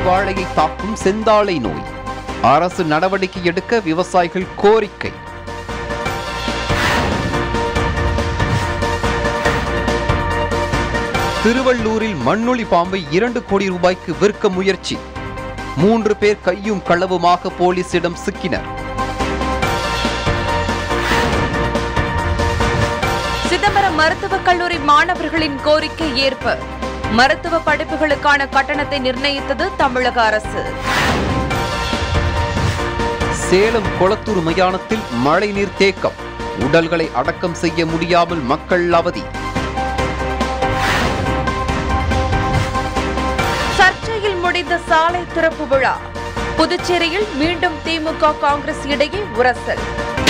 வாழையை தாக்கும் செந்தாழை நோய் அரசு நடவடிக்கை எடுக்க விவசாயிகள் கோரிக்கை திருவள்ளூரில் மண்ணொளி பாம்பை இரண்டு கோடி ரூபாய்க்கு விற்க முயற்சி மூன்று பேர் கையும் களவுமாக போலீசிடம் சிக்கினர் சிதம்பரம் மருத்துவக் கல்லூரி மாணவர்களின் கோரிக்கை ஏற்பு மருத்துவ படிப்புகளுக்கான கட்டணத்தை நிர்ணயித்தது தமிழக அரசு சேலம் கொளத்தூர் மயானத்தில் மழைநீர் தேக்கம் உடல்களை அடக்கம் செய்ய முடியாமல் மக்கள் அவதி சர்ச்சையில் முடிந்த சாலை திறப்பு விழா புதுச்சேரியில் மீண்டும் திமுக காங்கிரஸ் இடையே உரசல்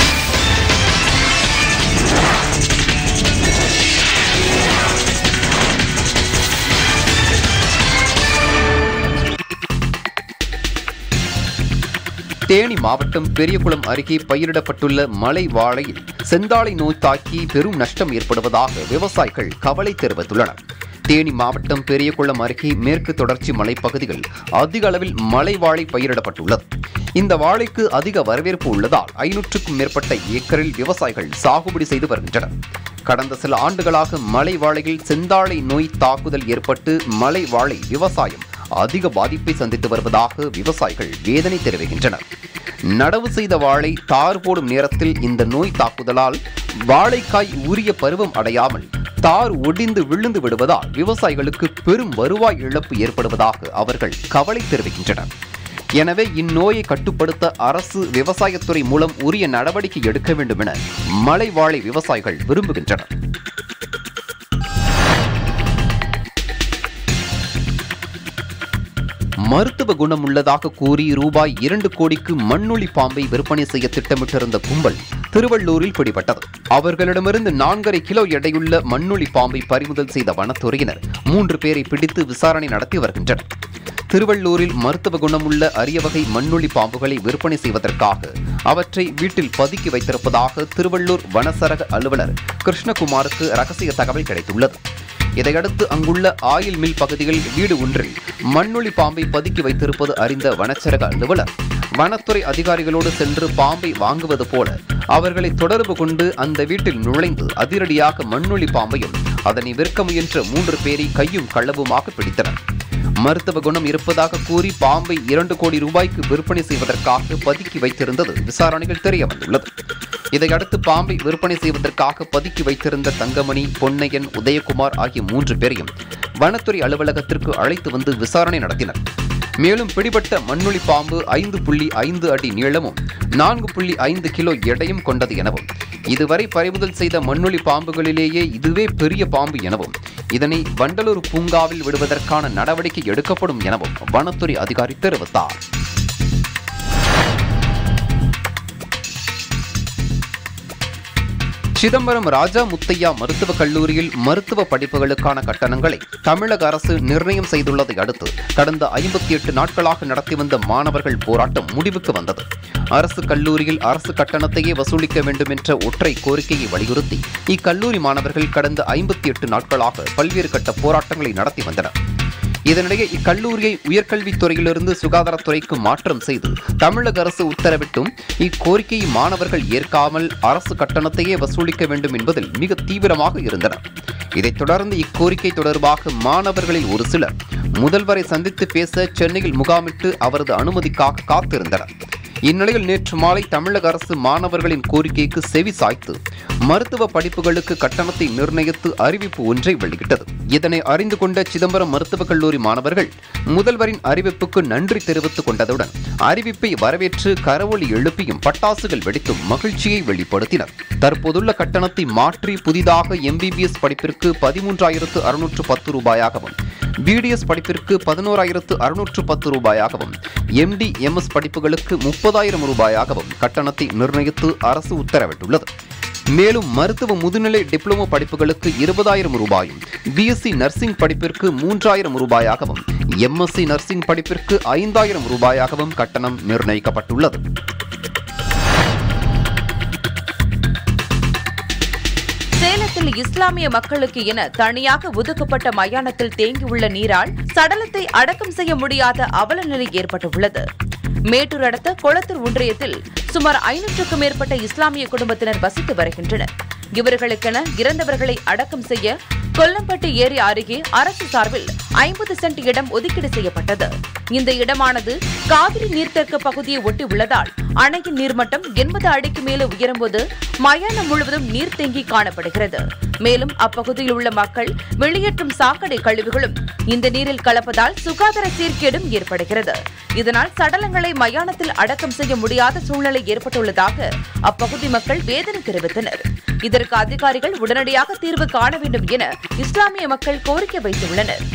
தேனி மாவட்டம் பெரியகுளம் அருகே பயிரிடப்பட்டுள்ள மலை வாழையில் செந்தாழை நோய் தாக்கி பெரும் நஷ்டம் ஏற்படுவதாக விவசாயிகள் கவலை தெரிவித்துள்ளனர் தேனி மாவட்டம் பெரியகுளம் அருகே மேற்கு தொடர்ச்சி மலைப்பகுதிகள் அதிக அளவில் மலை வாழை பயிரிடப்பட்டுள்ளது இந்த வாழைக்கு அதிக வரவேற்பு உள்ளதால் ஐநூற்றுக்கும் மேற்பட்ட ஏக்கரில் விவசாயிகள் சாகுபடி செய்து வருகின்றனர் கடந்த சில ஆண்டுகளாக மலை வாழையில் செந்தாழை நோய் தாக்குதல் ஏற்பட்டு மலை வாழை விவசாயம் அதிக பாதிப்பை சந்தித்து வருவதாக விவசாயிகள் வேதனை தெரிவிக்கின்றனர் நடவு செய்த வாழை தார் போடும் நேரத்தில் இந்த நோய் தாக்குதலால் வாழைக்காய் உரிய பருவம் அடையாமல் தார் ஒடிந்து விழுந்து விடுவதால் விவசாயிகளுக்கு பெரும் வருவாய் இழப்பு ஏற்படுவதாக அவர்கள் கவலை தெரிவிக்கின்றனர் எனவே இந்நோயை கட்டுப்படுத்த அரசு விவசாயத்துறை மூலம் உரிய நடவடிக்கை எடுக்க வேண்டும் என மலை வாழை விவசாயிகள் விரும்புகின்றனர் மருத்துவ குணம் உள்ளதாக கூறி ரூபாய் இரண்டு கோடிக்கு மண்ணொளி பாம்பை விற்பனை செய்ய திட்டமிட்டிருந்த கும்பல் திருவள்ளூரில் பிடிபட்டது அவர்களிடமிருந்து நான்கரை கிலோ எடையுள்ள மண்ணொளி பாம்பை பறிமுதல் செய்த வனத்துறையினர் மூன்று பேரை பிடித்து விசாரணை நடத்தி வருகின்றனர் திருவள்ளூரில் மருத்துவ குணமுள்ள அரிய வகை மண்ணொளி பாம்புகளை விற்பனை செய்வதற்காக அவற்றை வீட்டில் பதுக்கி வைத்திருப்பதாக திருவள்ளூர் வனசரக அலுவலர் கிருஷ்ணகுமாருக்கு ரகசிய தகவல் கிடைத்துள்ளது இதையடுத்து அங்குள்ள ஆயில் மில் பகுதியில் வீடு ஒன்றில் மண்ணொளி பாம்பை பதுக்கி வைத்திருப்பது அறிந்த வனச்சரக அலுவலர் வனத்துறை அதிகாரிகளோடு சென்று பாம்பை வாங்குவது போல அவர்களை தொடர்பு கொண்டு அந்த வீட்டில் நுழைந்து அதிரடியாக மண்ணொளி பாம்பையும் அதனை விற்க முயன்ற மூன்று பேரை கையும் களவுமாக பிடித்தனர் மருத்துவ குணம் இருப்பதாக கூறி பாம்பை இரண்டு கோடி ரூபாய்க்கு விற்பனை செய்வதற்காக பதுக்கி வைத்திருந்தது விசாரணைகள் தெரிய வந்துள்ளது இதையடுத்து பாம்பை விற்பனை செய்வதற்காக பதுக்கி வைத்திருந்த தங்கமணி பொன்னையன் உதயகுமார் ஆகிய மூன்று பேரையும் வனத்துறை அலுவலகத்திற்கு அழைத்து வந்து விசாரணை நடத்தினர் மேலும் பிடிபட்ட மண்ணொளி பாம்பு ஐந்து புள்ளி ஐந்து அடி நீளமும் நான்கு புள்ளி ஐந்து கிலோ எடையும் கொண்டது எனவும் இதுவரை பறிமுதல் செய்த மண்ணொளி பாம்புகளிலேயே இதுவே பெரிய பாம்பு எனவும் இதனை வண்டலூர் பூங்காவில் விடுவதற்கான நடவடிக்கை எடுக்கப்படும் எனவும் வனத்துறை அதிகாரி தெரிவித்தார் சிதம்பரம் ராஜா முத்தையா மருத்துவக் கல்லூரியில் மருத்துவ படிப்புகளுக்கான கட்டணங்களை தமிழக அரசு நிர்ணயம் செய்துள்ளதை அடுத்து கடந்த ஐம்பத்தி எட்டு நாட்களாக நடத்தி வந்த மாணவர்கள் போராட்டம் முடிவுக்கு வந்தது அரசு கல்லூரியில் அரசு கட்டணத்தையே வசூலிக்க வேண்டும் என்ற ஒற்றை கோரிக்கையை வலியுறுத்தி இக்கல்லூரி மாணவர்கள் கடந்த ஐம்பத்தி எட்டு நாட்களாக பல்வேறு கட்ட போராட்டங்களை நடத்தி வந்தனர் இதனிடையே இக்கல்லூரியை உயர்கல்வித்துறையிலிருந்து சுகாதாரத்துறைக்கு மாற்றம் செய்து தமிழக அரசு உத்தரவிட்டும் இக்கோரிக்கையை மாணவர்கள் ஏற்காமல் அரசு கட்டணத்தையே வசூலிக்க வேண்டும் என்பதில் மிக தீவிரமாக இருந்தனர் இதைத் தொடர்ந்து இக்கோரிக்கை தொடர்பாக மாணவர்களில் ஒரு சிலர் முதல்வரை சந்தித்து பேச சென்னையில் முகாமிட்டு அவரது அனுமதிக்காக காத்திருந்தனர் இந்நிலையில் நேற்று மாலை தமிழக அரசு மாணவர்களின் கோரிக்கைக்கு செவி சாய்த்து மருத்துவ படிப்புகளுக்கு கட்டணத்தை நிர்ணயித்து அறிவிப்பு ஒன்றை வெளியிட்டது இதனை அறிந்து கொண்ட சிதம்பரம் மருத்துவக் கல்லூரி மாணவர்கள் முதல்வரின் அறிவிப்புக்கு நன்றி தெரிவித்துக் கொண்டதுடன் அறிவிப்பை வரவேற்று கரவொலி எழுப்பியும் பட்டாசுகள் வெடித்தும் மகிழ்ச்சியை வெளிப்படுத்தினர் தற்போதுள்ள கட்டணத்தை மாற்றி புதிதாக எம்பிபிஎஸ் படிப்பிற்கு பதிமூன்றாயிரத்து அறுநூற்று பத்து ரூபாயாகவும் பிடிஎஸ் படிப்பிற்கு பதினோராயிரத்து அறுநூற்று பத்து ரூபாயாகவும் எம்டி எம்எஸ் படிப்புகளுக்கு முப்பதாயிரம் ரூபாயாகவும் கட்டணத்தை நிர்ணயித்து அரசு உத்தரவிட்டுள்ளது மேலும் மருத்துவ முதுநிலை டிப்ளமோ படிப்புகளுக்கு இருபதாயிரம் ரூபாயும் பிஎஸ்சி நர்சிங் படிப்பிற்கு மூன்றாயிரம் ரூபாயாகவும் எம்எஸ்சி நர்சிங் படிப்பிற்கு ஐந்தாயிரம் ரூபாயாகவும் கட்டணம் நிர்ணயிக்கப்பட்டுள்ளது சேலத்தில் புதுச்சேரியில் இஸ்லாமிய மக்களுக்கு என தனியாக ஒதுக்கப்பட்ட மயானத்தில் தேங்கியுள்ள நீரால் சடலத்தை அடக்கம் செய்ய முடியாத அவல நிலை ஏற்பட்டுள்ளது மேட்டூர் அடுத்த கொளத்தூர் ஒன்றியத்தில் சுமார் ஐநூற்றுக்கும் மேற்பட்ட இஸ்லாமிய குடும்பத்தினர் வசித்து வருகின்றனர் இவர்களுக்கென இறந்தவர்களை அடக்கம் செய்ய கொல்லம்பட்டி ஏரி அருகே அரசு சார்பில் ஐம்பது சென்ட் இடம் ஒதுக்கீடு செய்யப்பட்டது இந்த இடமானது காவிரி நீர்த்தேக்க பகுதியை ஒட்டி உள்ளதால் அணையின் நீர்மட்டம் எண்பது அடிக்கு மேலே உயரும்போது மயானம் முழுவதும் நீர் தேங்கி காணப்படுகிறது மேலும் அப்பகுதியில் உள்ள மக்கள் வெளியேற்றும் சாக்கடை கழிவுகளும் இந்த நீரில் கலப்பதால் சுகாதார சீர்கேடும் ஏற்படுகிறது இதனால் சடலங்களை மயானத்தில் அடக்கம் செய்ய முடியாத சூழ்நிலை ஏற்பட்டுள்ளதாக அப்பகுதி மக்கள் வேதனை தெரிவித்தனர் இதற்கு அதிகாரிகள் உடனடியாக தீர்வு காண வேண்டும் என இஸ்லாமிய மக்கள் கோரிக்கை வைத்துள்ளனர்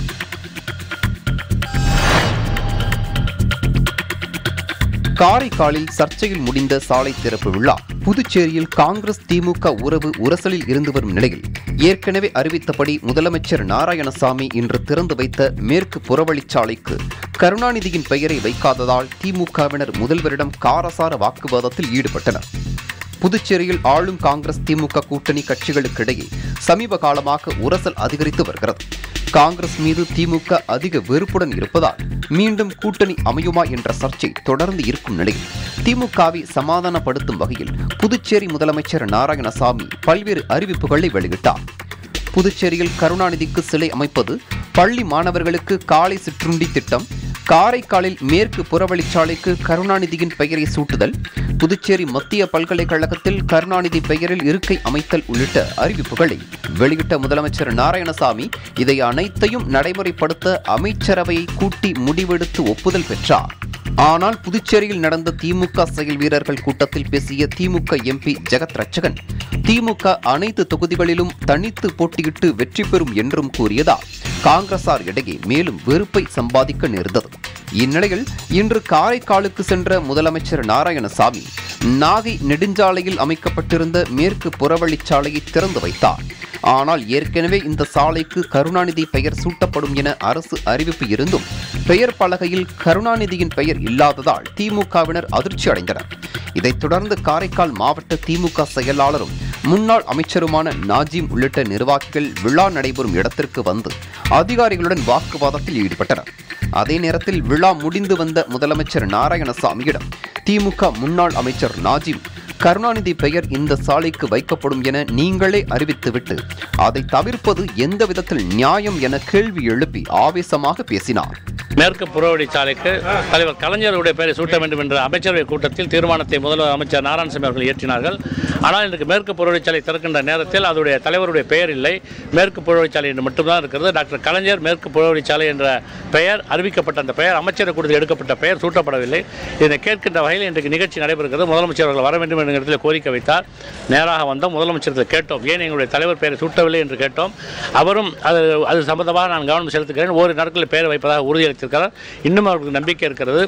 காரைக்காலில் சர்ச்சையில் முடிந்த சாலை திறப்பு விழா புதுச்சேரியில் காங்கிரஸ் திமுக உறவு உரசலில் இருந்து வரும் நிலையில் ஏற்கனவே அறிவித்தபடி முதலமைச்சர் நாராயணசாமி இன்று திறந்து வைத்த மேற்கு புறவழிச்சாலைக்கு கருணாநிதியின் பெயரை வைக்காததால் திமுகவினர் முதல்வரிடம் காரசார வாக்குவாதத்தில் ஈடுபட்டனர் புதுச்சேரியில் ஆளும் காங்கிரஸ் திமுக கூட்டணி கட்சிகளுக்கிடையே சமீப காலமாக உரசல் அதிகரித்து வருகிறது காங்கிரஸ் மீது திமுக அதிக வெறுப்புடன் இருப்பதால் மீண்டும் கூட்டணி அமையுமா என்ற சர்ச்சை தொடர்ந்து இருக்கும் நிலையில் திமுகவை சமாதானப்படுத்தும் வகையில் புதுச்சேரி முதலமைச்சர் நாராயணசாமி பல்வேறு அறிவிப்புகளை வெளியிட்டார் புதுச்சேரியில் கருணாநிதிக்கு சிலை அமைப்பது பள்ளி மாணவர்களுக்கு காலை சிற்றுண்டி திட்டம் காரைக்காலில் மேற்கு புறவழிச்சாலைக்கு கருணாநிதியின் பெயரை சூட்டுதல் புதுச்சேரி மத்திய பல்கலைக்கழகத்தில் கருணாநிதி பெயரில் இருக்கை அமைத்தல் உள்ளிட்ட அறிவிப்புகளை வெளியிட்ட முதலமைச்சர் நாராயணசாமி இதை அனைத்தையும் நடைமுறைப்படுத்த அமைச்சரவையை கூட்டி முடிவெடுத்து ஒப்புதல் பெற்றார் ஆனால் புதுச்சேரியில் நடந்த திமுக செயல் வீரர்கள் கூட்டத்தில் பேசிய திமுக எம்பி ஜெகத் ரட்சகன் திமுக அனைத்து தொகுதிகளிலும் தனித்து போட்டியிட்டு வெற்றி பெறும் என்றும் கூறியதால் காங்கிரசார் இடையே மேலும் வெறுப்பை சம்பாதிக்க நேர்ந்தது இந்நிலையில் இன்று காரைக்காலுக்கு சென்ற முதலமைச்சர் நாராயணசாமி நாகை நெடுஞ்சாலையில் அமைக்கப்பட்டிருந்த மேற்கு புறவழிச்சாலையை திறந்து வைத்தார் ஆனால் ஏற்கனவே இந்த சாலைக்கு கருணாநிதி பெயர் சூட்டப்படும் என அரசு அறிவிப்பு இருந்தும் பெயர் பலகையில் கருணாநிதியின் பெயர் இல்லாததால் திமுகவினர் அதிர்ச்சி அடைந்தனர் இதைத் தொடர்ந்து காரைக்கால் மாவட்ட திமுக செயலாளரும் முன்னாள் அமைச்சருமான நாஜிம் உள்ளிட்ட நிர்வாகிகள் விழா நடைபெறும் இடத்திற்கு வந்து அதிகாரிகளுடன் வாக்குவாதத்தில் ஈடுபட்டனர் அதே நேரத்தில் விழா முடிந்து வந்த முதலமைச்சர் நாராயணசாமியிடம் திமுக முன்னாள் அமைச்சர் நாஜிம் கருணாநிதி பெயர் இந்த சாலைக்கு வைக்கப்படும் என நீங்களே அறிவித்துவிட்டு அதை தவிர்ப்பது எந்த விதத்தில் நியாயம் என கேள்வி எழுப்பி ஆவேசமாக பேசினார் மேற்கு புறவழிச்சாலைக்கு தலைவர் கலைஞருடைய பெயரை சூட்ட வேண்டும் என்ற அமைச்சரவை கூட்டத்தில் தீர்மானத்தை முதல்வர் அமைச்சர் நாராயணசாமி அவர்கள் இயற்றினார்கள் ஆனால் இன்றைக்கு மேற்கு புறவழிச்சாலை திறக்கின்ற நேரத்தில் அதனுடைய தலைவருடைய பெயர் இல்லை மேற்கு புறவழிச்சாலை என்று மட்டும்தான் இருக்கிறது டாக்டர் கலைஞர் மேற்கு புறவழிச்சாலை என்ற பெயர் அறிவிக்கப்பட்ட அந்த பெயர் அமைச்சரை கூட்டத்தில் எடுக்கப்பட்ட பெயர் சூட்டப்படவில்லை இதனை கேட்கின்ற வகையில் இன்றைக்கு நிகழ்ச்சி நடைபெறுகிறது முதலமைச்சர் அவர்கள் வர வேண்டும் என்ற இடத்தில் கோரிக்கை வைத்தார் நேராக வந்தோம் முதலமைச்சரத்தில் கேட்டோம் ஏன் எங்களுடைய தலைவர் பெயரை சூட்டவில்லை என்று கேட்டோம் அவரும் அது அது சம்பந்தமாக நான் கவனம் செலுத்துகிறேன் ஒரு நாட்களில் பெயர் வைப்பதாக உறுதியளித்திருக்கிறார் இன்னும் அவருக்கு நம்பிக்கை இருக்கிறது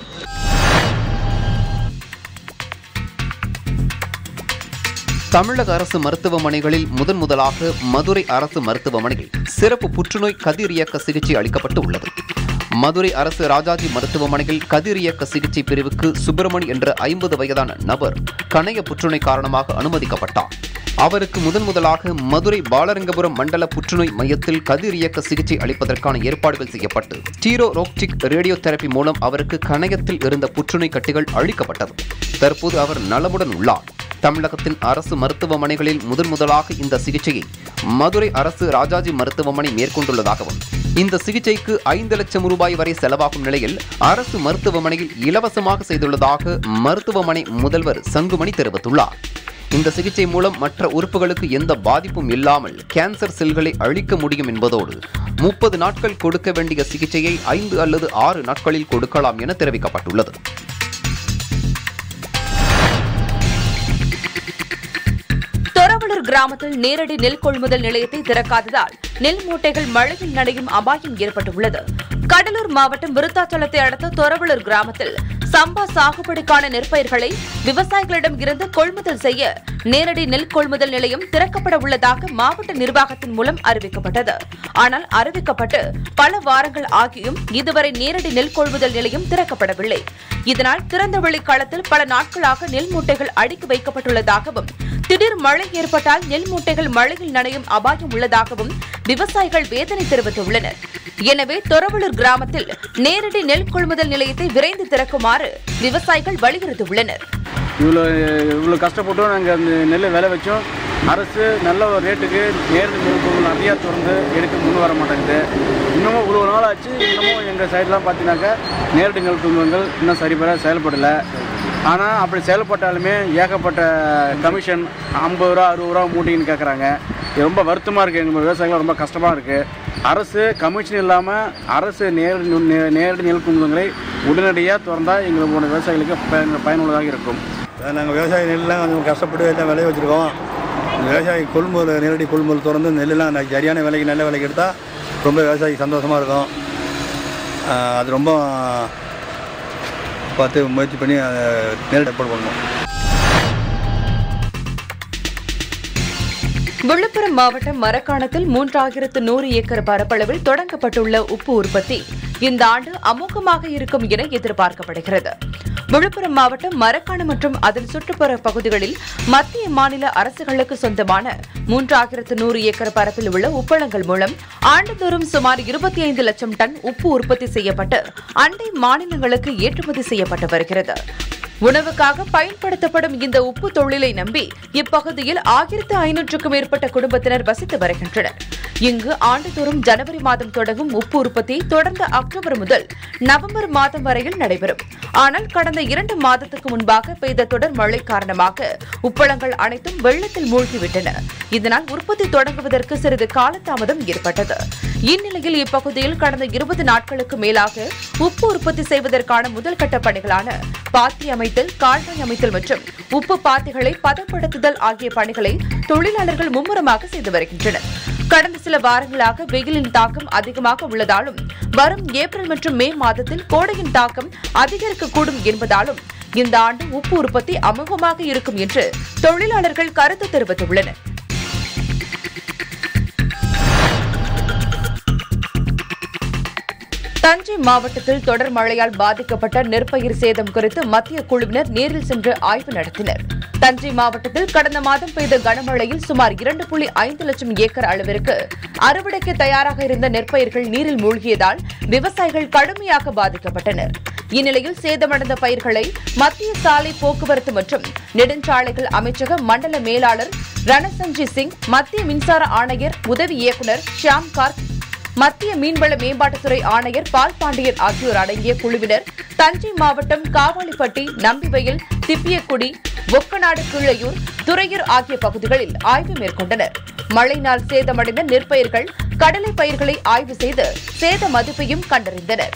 தமிழக அரசு மருத்துவமனைகளில் முதன் முதலாக மதுரை அரசு மருத்துவமனையில் சிறப்பு புற்றுநோய் கதிரியக்க சிகிச்சை அளிக்கப்பட்டு உள்ளது மதுரை அரசு ராஜாஜி மருத்துவமனையில் கதிரியக்க சிகிச்சை பிரிவுக்கு சுப்பிரமணி என்ற ஐம்பது வயதான நபர் கணைய புற்றுநோய் காரணமாக அனுமதிக்கப்பட்டார் அவருக்கு முதன் முதலாக மதுரை பாலரங்கபுரம் மண்டல புற்றுநோய் மையத்தில் கதிரியக்க சிகிச்சை அளிப்பதற்கான ஏற்பாடுகள் செய்யப்பட்டு ஸ்டீரோரோக்டிக் ரேடியோ தெரப்பி மூலம் அவருக்கு கணையத்தில் இருந்த புற்றுநோய் கட்டிகள் அழிக்கப்பட்டது தற்போது அவர் நலமுடன் உள்ளார் தமிழகத்தின் அரசு மருத்துவமனைகளில் முதன் முதலாக இந்த சிகிச்சையை மதுரை அரசு ராஜாஜி மருத்துவமனை மேற்கொண்டுள்ளதாகவும் இந்த சிகிச்சைக்கு ஐந்து லட்சம் ரூபாய் வரை செலவாகும் நிலையில் அரசு மருத்துவமனையில் இலவசமாக செய்துள்ளதாக மருத்துவமனை முதல்வர் சங்குமணி தெரிவித்துள்ளார் இந்த சிகிச்சை மூலம் மற்ற உறுப்புகளுக்கு எந்த பாதிப்பும் இல்லாமல் கேன்சர் செல்களை அழிக்க முடியும் என்பதோடு முப்பது நாட்கள் கொடுக்க வேண்டிய சிகிச்சையை ஐந்து அல்லது ஆறு நாட்களில் கொடுக்கலாம் என தெரிவிக்கப்பட்டுள்ளது தொரவலூர் கிராமத்தில் நேரடி நெல் கொள்முதல் நிலையத்தை திறக்காததால் நெல் மூட்டைகள் மழையில் நனையும் அபாயம் ஏற்பட்டுள்ளது கடலூர் மாவட்டம் விருத்தாச்சலத்தை அடுத்த தொரவலூர் கிராமத்தில் சம்பா சாகுபடிக்கான நெற்பயிர்களை விவசாயிகளிடம் இருந்து கொள்முதல் செய்ய நேரடி நெல் கொள்முதல் நிலையம் திறக்கப்பட உள்ளதாக மாவட்ட நிர்வாகத்தின் மூலம் அறிவிக்கப்பட்டது ஆனால் அறிவிக்கப்பட்டு பல வாரங்கள் ஆகியும் இதுவரை நேரடி நெல் கொள்முதல் நிலையம் திறக்கப்படவில்லை இதனால் திறந்தவெளி களத்தில் பல நாட்களாக நெல் மூட்டைகள் அடுக்கி வைக்கப்பட்டுள்ளதாகவும் திடீர் மழை ஏற்பட்டால் நெல் மூட்டைகள் மழையில் நனையும் அபாயம் உள்ளதாகவும் விவசாயிகள் வேதனை தெரிவித்துள்ளனர் எனவே தொரவலூர் கிராமத்தில் நேரடி நெல் கொள்முதல் நிலையத்தை விரைந்து திறக்குமாறு விவசாயிகள் வலியுறுத்தியுள்ளனர் இவ்வளோ இவ்வளோ கஷ்டப்பட்டும் நாங்கள் அந்த நெல்லை விளை வச்சோம் அரசு நல்ல ஒரு ரேட்டுக்கு நேரடி நெல் கொள்முதல் நிறையா திறந்து எடுக்க முன் வர மாட்டேங்குது இன்னமும் இவ்வளோ நாள் ஆச்சு இன்னமும் எங்கள் சைட்லாம் பார்த்தீங்கன்னாக்கா நேரடி நெல் கொள்முதல்கள் இன்னும் சரிபட செயல்படலை ஆனால் அப்படி செயல்பட்டாலுமே ஏகப்பட்ட கமிஷன் ஐம்பது ரூபா அறுபது ரூபா மூட்டின்னு கேட்குறாங்க இது ரொம்ப வருத்தமாக இருக்குது எங்கள் விவசாயிகள் ரொம்ப கஷ்டமாக இருக்குது அரசு கமிஷன் இல்லாமல் அரசு நேரடி நெ- நேரடி நெல் கொள்முதல்களை உடனடியாக திறந்தால் எங்களோட விவசாயிகளுக்கு பயன் பயனுள்ளதாக இருக்கும் நாங்கள் விவசாய நெல்லாம் கொஞ்சம் கஷ்டப்பட்டு எல்லாம் விளைய வச்சுருக்கோம் விவசாயி கொள்முதல் நேரடி கொள்முதல் திறந்து நெல்லெல்லாம் ந- சரியான விலைக்கு நல்ல விலைக்கு எடுத்தால் ரொம்ப விவசாயி சந்தோஷமாக இருக்கும் ஆஹ் அது ரொம்ப பார்த்து முயற்சி பண்ணி அதை நேரடி ஏற்பாடு பண்ணணும் விழுப்புரம் மாவட்டம் மரக்காணத்தில் மூன்றாயிரத்து நூறு ஏக்கர் பரப்பளவில் தொடங்கப்பட்டுள்ள உப்பு உற்பத்தி இந்த ஆண்டு அமோகமாக இருக்கும் என எதிர்பார்க்கப்படுகிறது விழுப்புரம் மாவட்டம் மரக்காணம் மற்றும் அதன் சுற்றுப்புற பகுதிகளில் மத்திய மாநில அரசுகளுக்கு சொந்தமான மூன்றாயிரத்து நூறு ஏக்கர் பரப்பில் உள்ள உப்பளங்கள் மூலம் ஆண்டுதோறும் சுமார் இருபத்தி ஐந்து லட்சம் டன் உப்பு உற்பத்தி செய்யப்பட்டு அண்டை மாநிலங்களுக்கு ஏற்றுமதி செய்யப்பட்டு வருகிறது உணவுக்காக பயன்படுத்தப்படும் இந்த உப்பு தொழிலை நம்பி இப்பகுதியில் ஆயிரத்து ஐநூற்றுக்கும் மேற்பட்ட குடும்பத்தினர் வசித்து வருகின்றனர் இங்கு ஆண்டுதோறும் ஜனவரி மாதம் தொடங்கும் உப்பு உற்பத்தி தொடர்ந்து அக்டோபர் முதல் நவம்பர் மாதம் வரையில் நடைபெறும் ஆனால் கடந்த இரண்டு மாதத்துக்கு முன்பாக பெய்த தொடர் மழை காரணமாக உப்பளங்கள் அனைத்தும் வெள்ளத்தில் மூழ்கிவிட்டன இதனால் உற்பத்தி தொடங்குவதற்கு சிறிது காலதாமதம் ஏற்பட்டது இந்நிலையில் இப்பகுதியில் கடந்த இருபது நாட்களுக்கு மேலாக உப்பு உற்பத்தி செய்வதற்கான முதல் கட்ட பணிகளான பாத்தி அமைத்தல் கால்வாய் அமைத்தல் மற்றும் உப்பு பாத்திகளை பதப்படுத்துதல் ஆகிய பணிகளை தொழிலாளர்கள் மும்முரமாக செய்து வருகின்றனர் கடந்த சில வாரங்களாக வெயிலின் தாக்கம் அதிகமாக உள்ளதாலும் வரும் ஏப்ரல் மற்றும் மே மாதத்தில் கோடையின் தாக்கம் அதிகரிக்கக்கூடும் என்பதாலும் இந்த ஆண்டு உப்பு உற்பத்தி அமோகமாக இருக்கும் என்று தொழிலாளர்கள் கருத்து தெரிவித்துள்ளனர் தஞ்சை மாவட்டத்தில் தொடர் மழையால் பாதிக்கப்பட்ட நெற்பயிர் சேதம் குறித்து மத்திய குழுவினர் நேரில் சென்று ஆய்வு நடத்தினர் தஞ்சை மாவட்டத்தில் கடந்த மாதம் பெய்த கனமழையில் சுமார் இரண்டு புள்ளி ஐந்து லட்சம் ஏக்கர் அளவிற்கு அறுவடைக்கு தயாராக இருந்த நெற்பயிர்கள் நீரில் மூழ்கியதால் விவசாயிகள் கடுமையாக பாதிக்கப்பட்டனர் இந்நிலையில் சேதமடைந்த பயிர்களை மத்திய சாலை போக்குவரத்து மற்றும் நெடுஞ்சாலைகள் அமைச்சக மண்டல மேலாளர் ரணசஞ்சி சிங் மத்திய மின்சார ஆணையர் உதவி இயக்குநர் ஷியாம் கார்க் மத்திய மீன்வள மேம்பாட்டுத்துறை ஆணையர் பால் பாண்டியன் ஆகியோர் அடங்கிய குழுவினர் தஞ்சை மாவட்டம் காவாலிப்பட்டி நம்பிவயல் திப்பியக்குடி ஒக்கநாடு கிள்ளையூர் துறையூர் ஆகிய பகுதிகளில் ஆய்வு மேற்கொண்டனர் மழையினால் சேதமடைந்த நெற்பயிர்கள் கடலை பயிர்களை ஆய்வு செய்து சேத மதிப்பையும் கண்டறிந்தனர்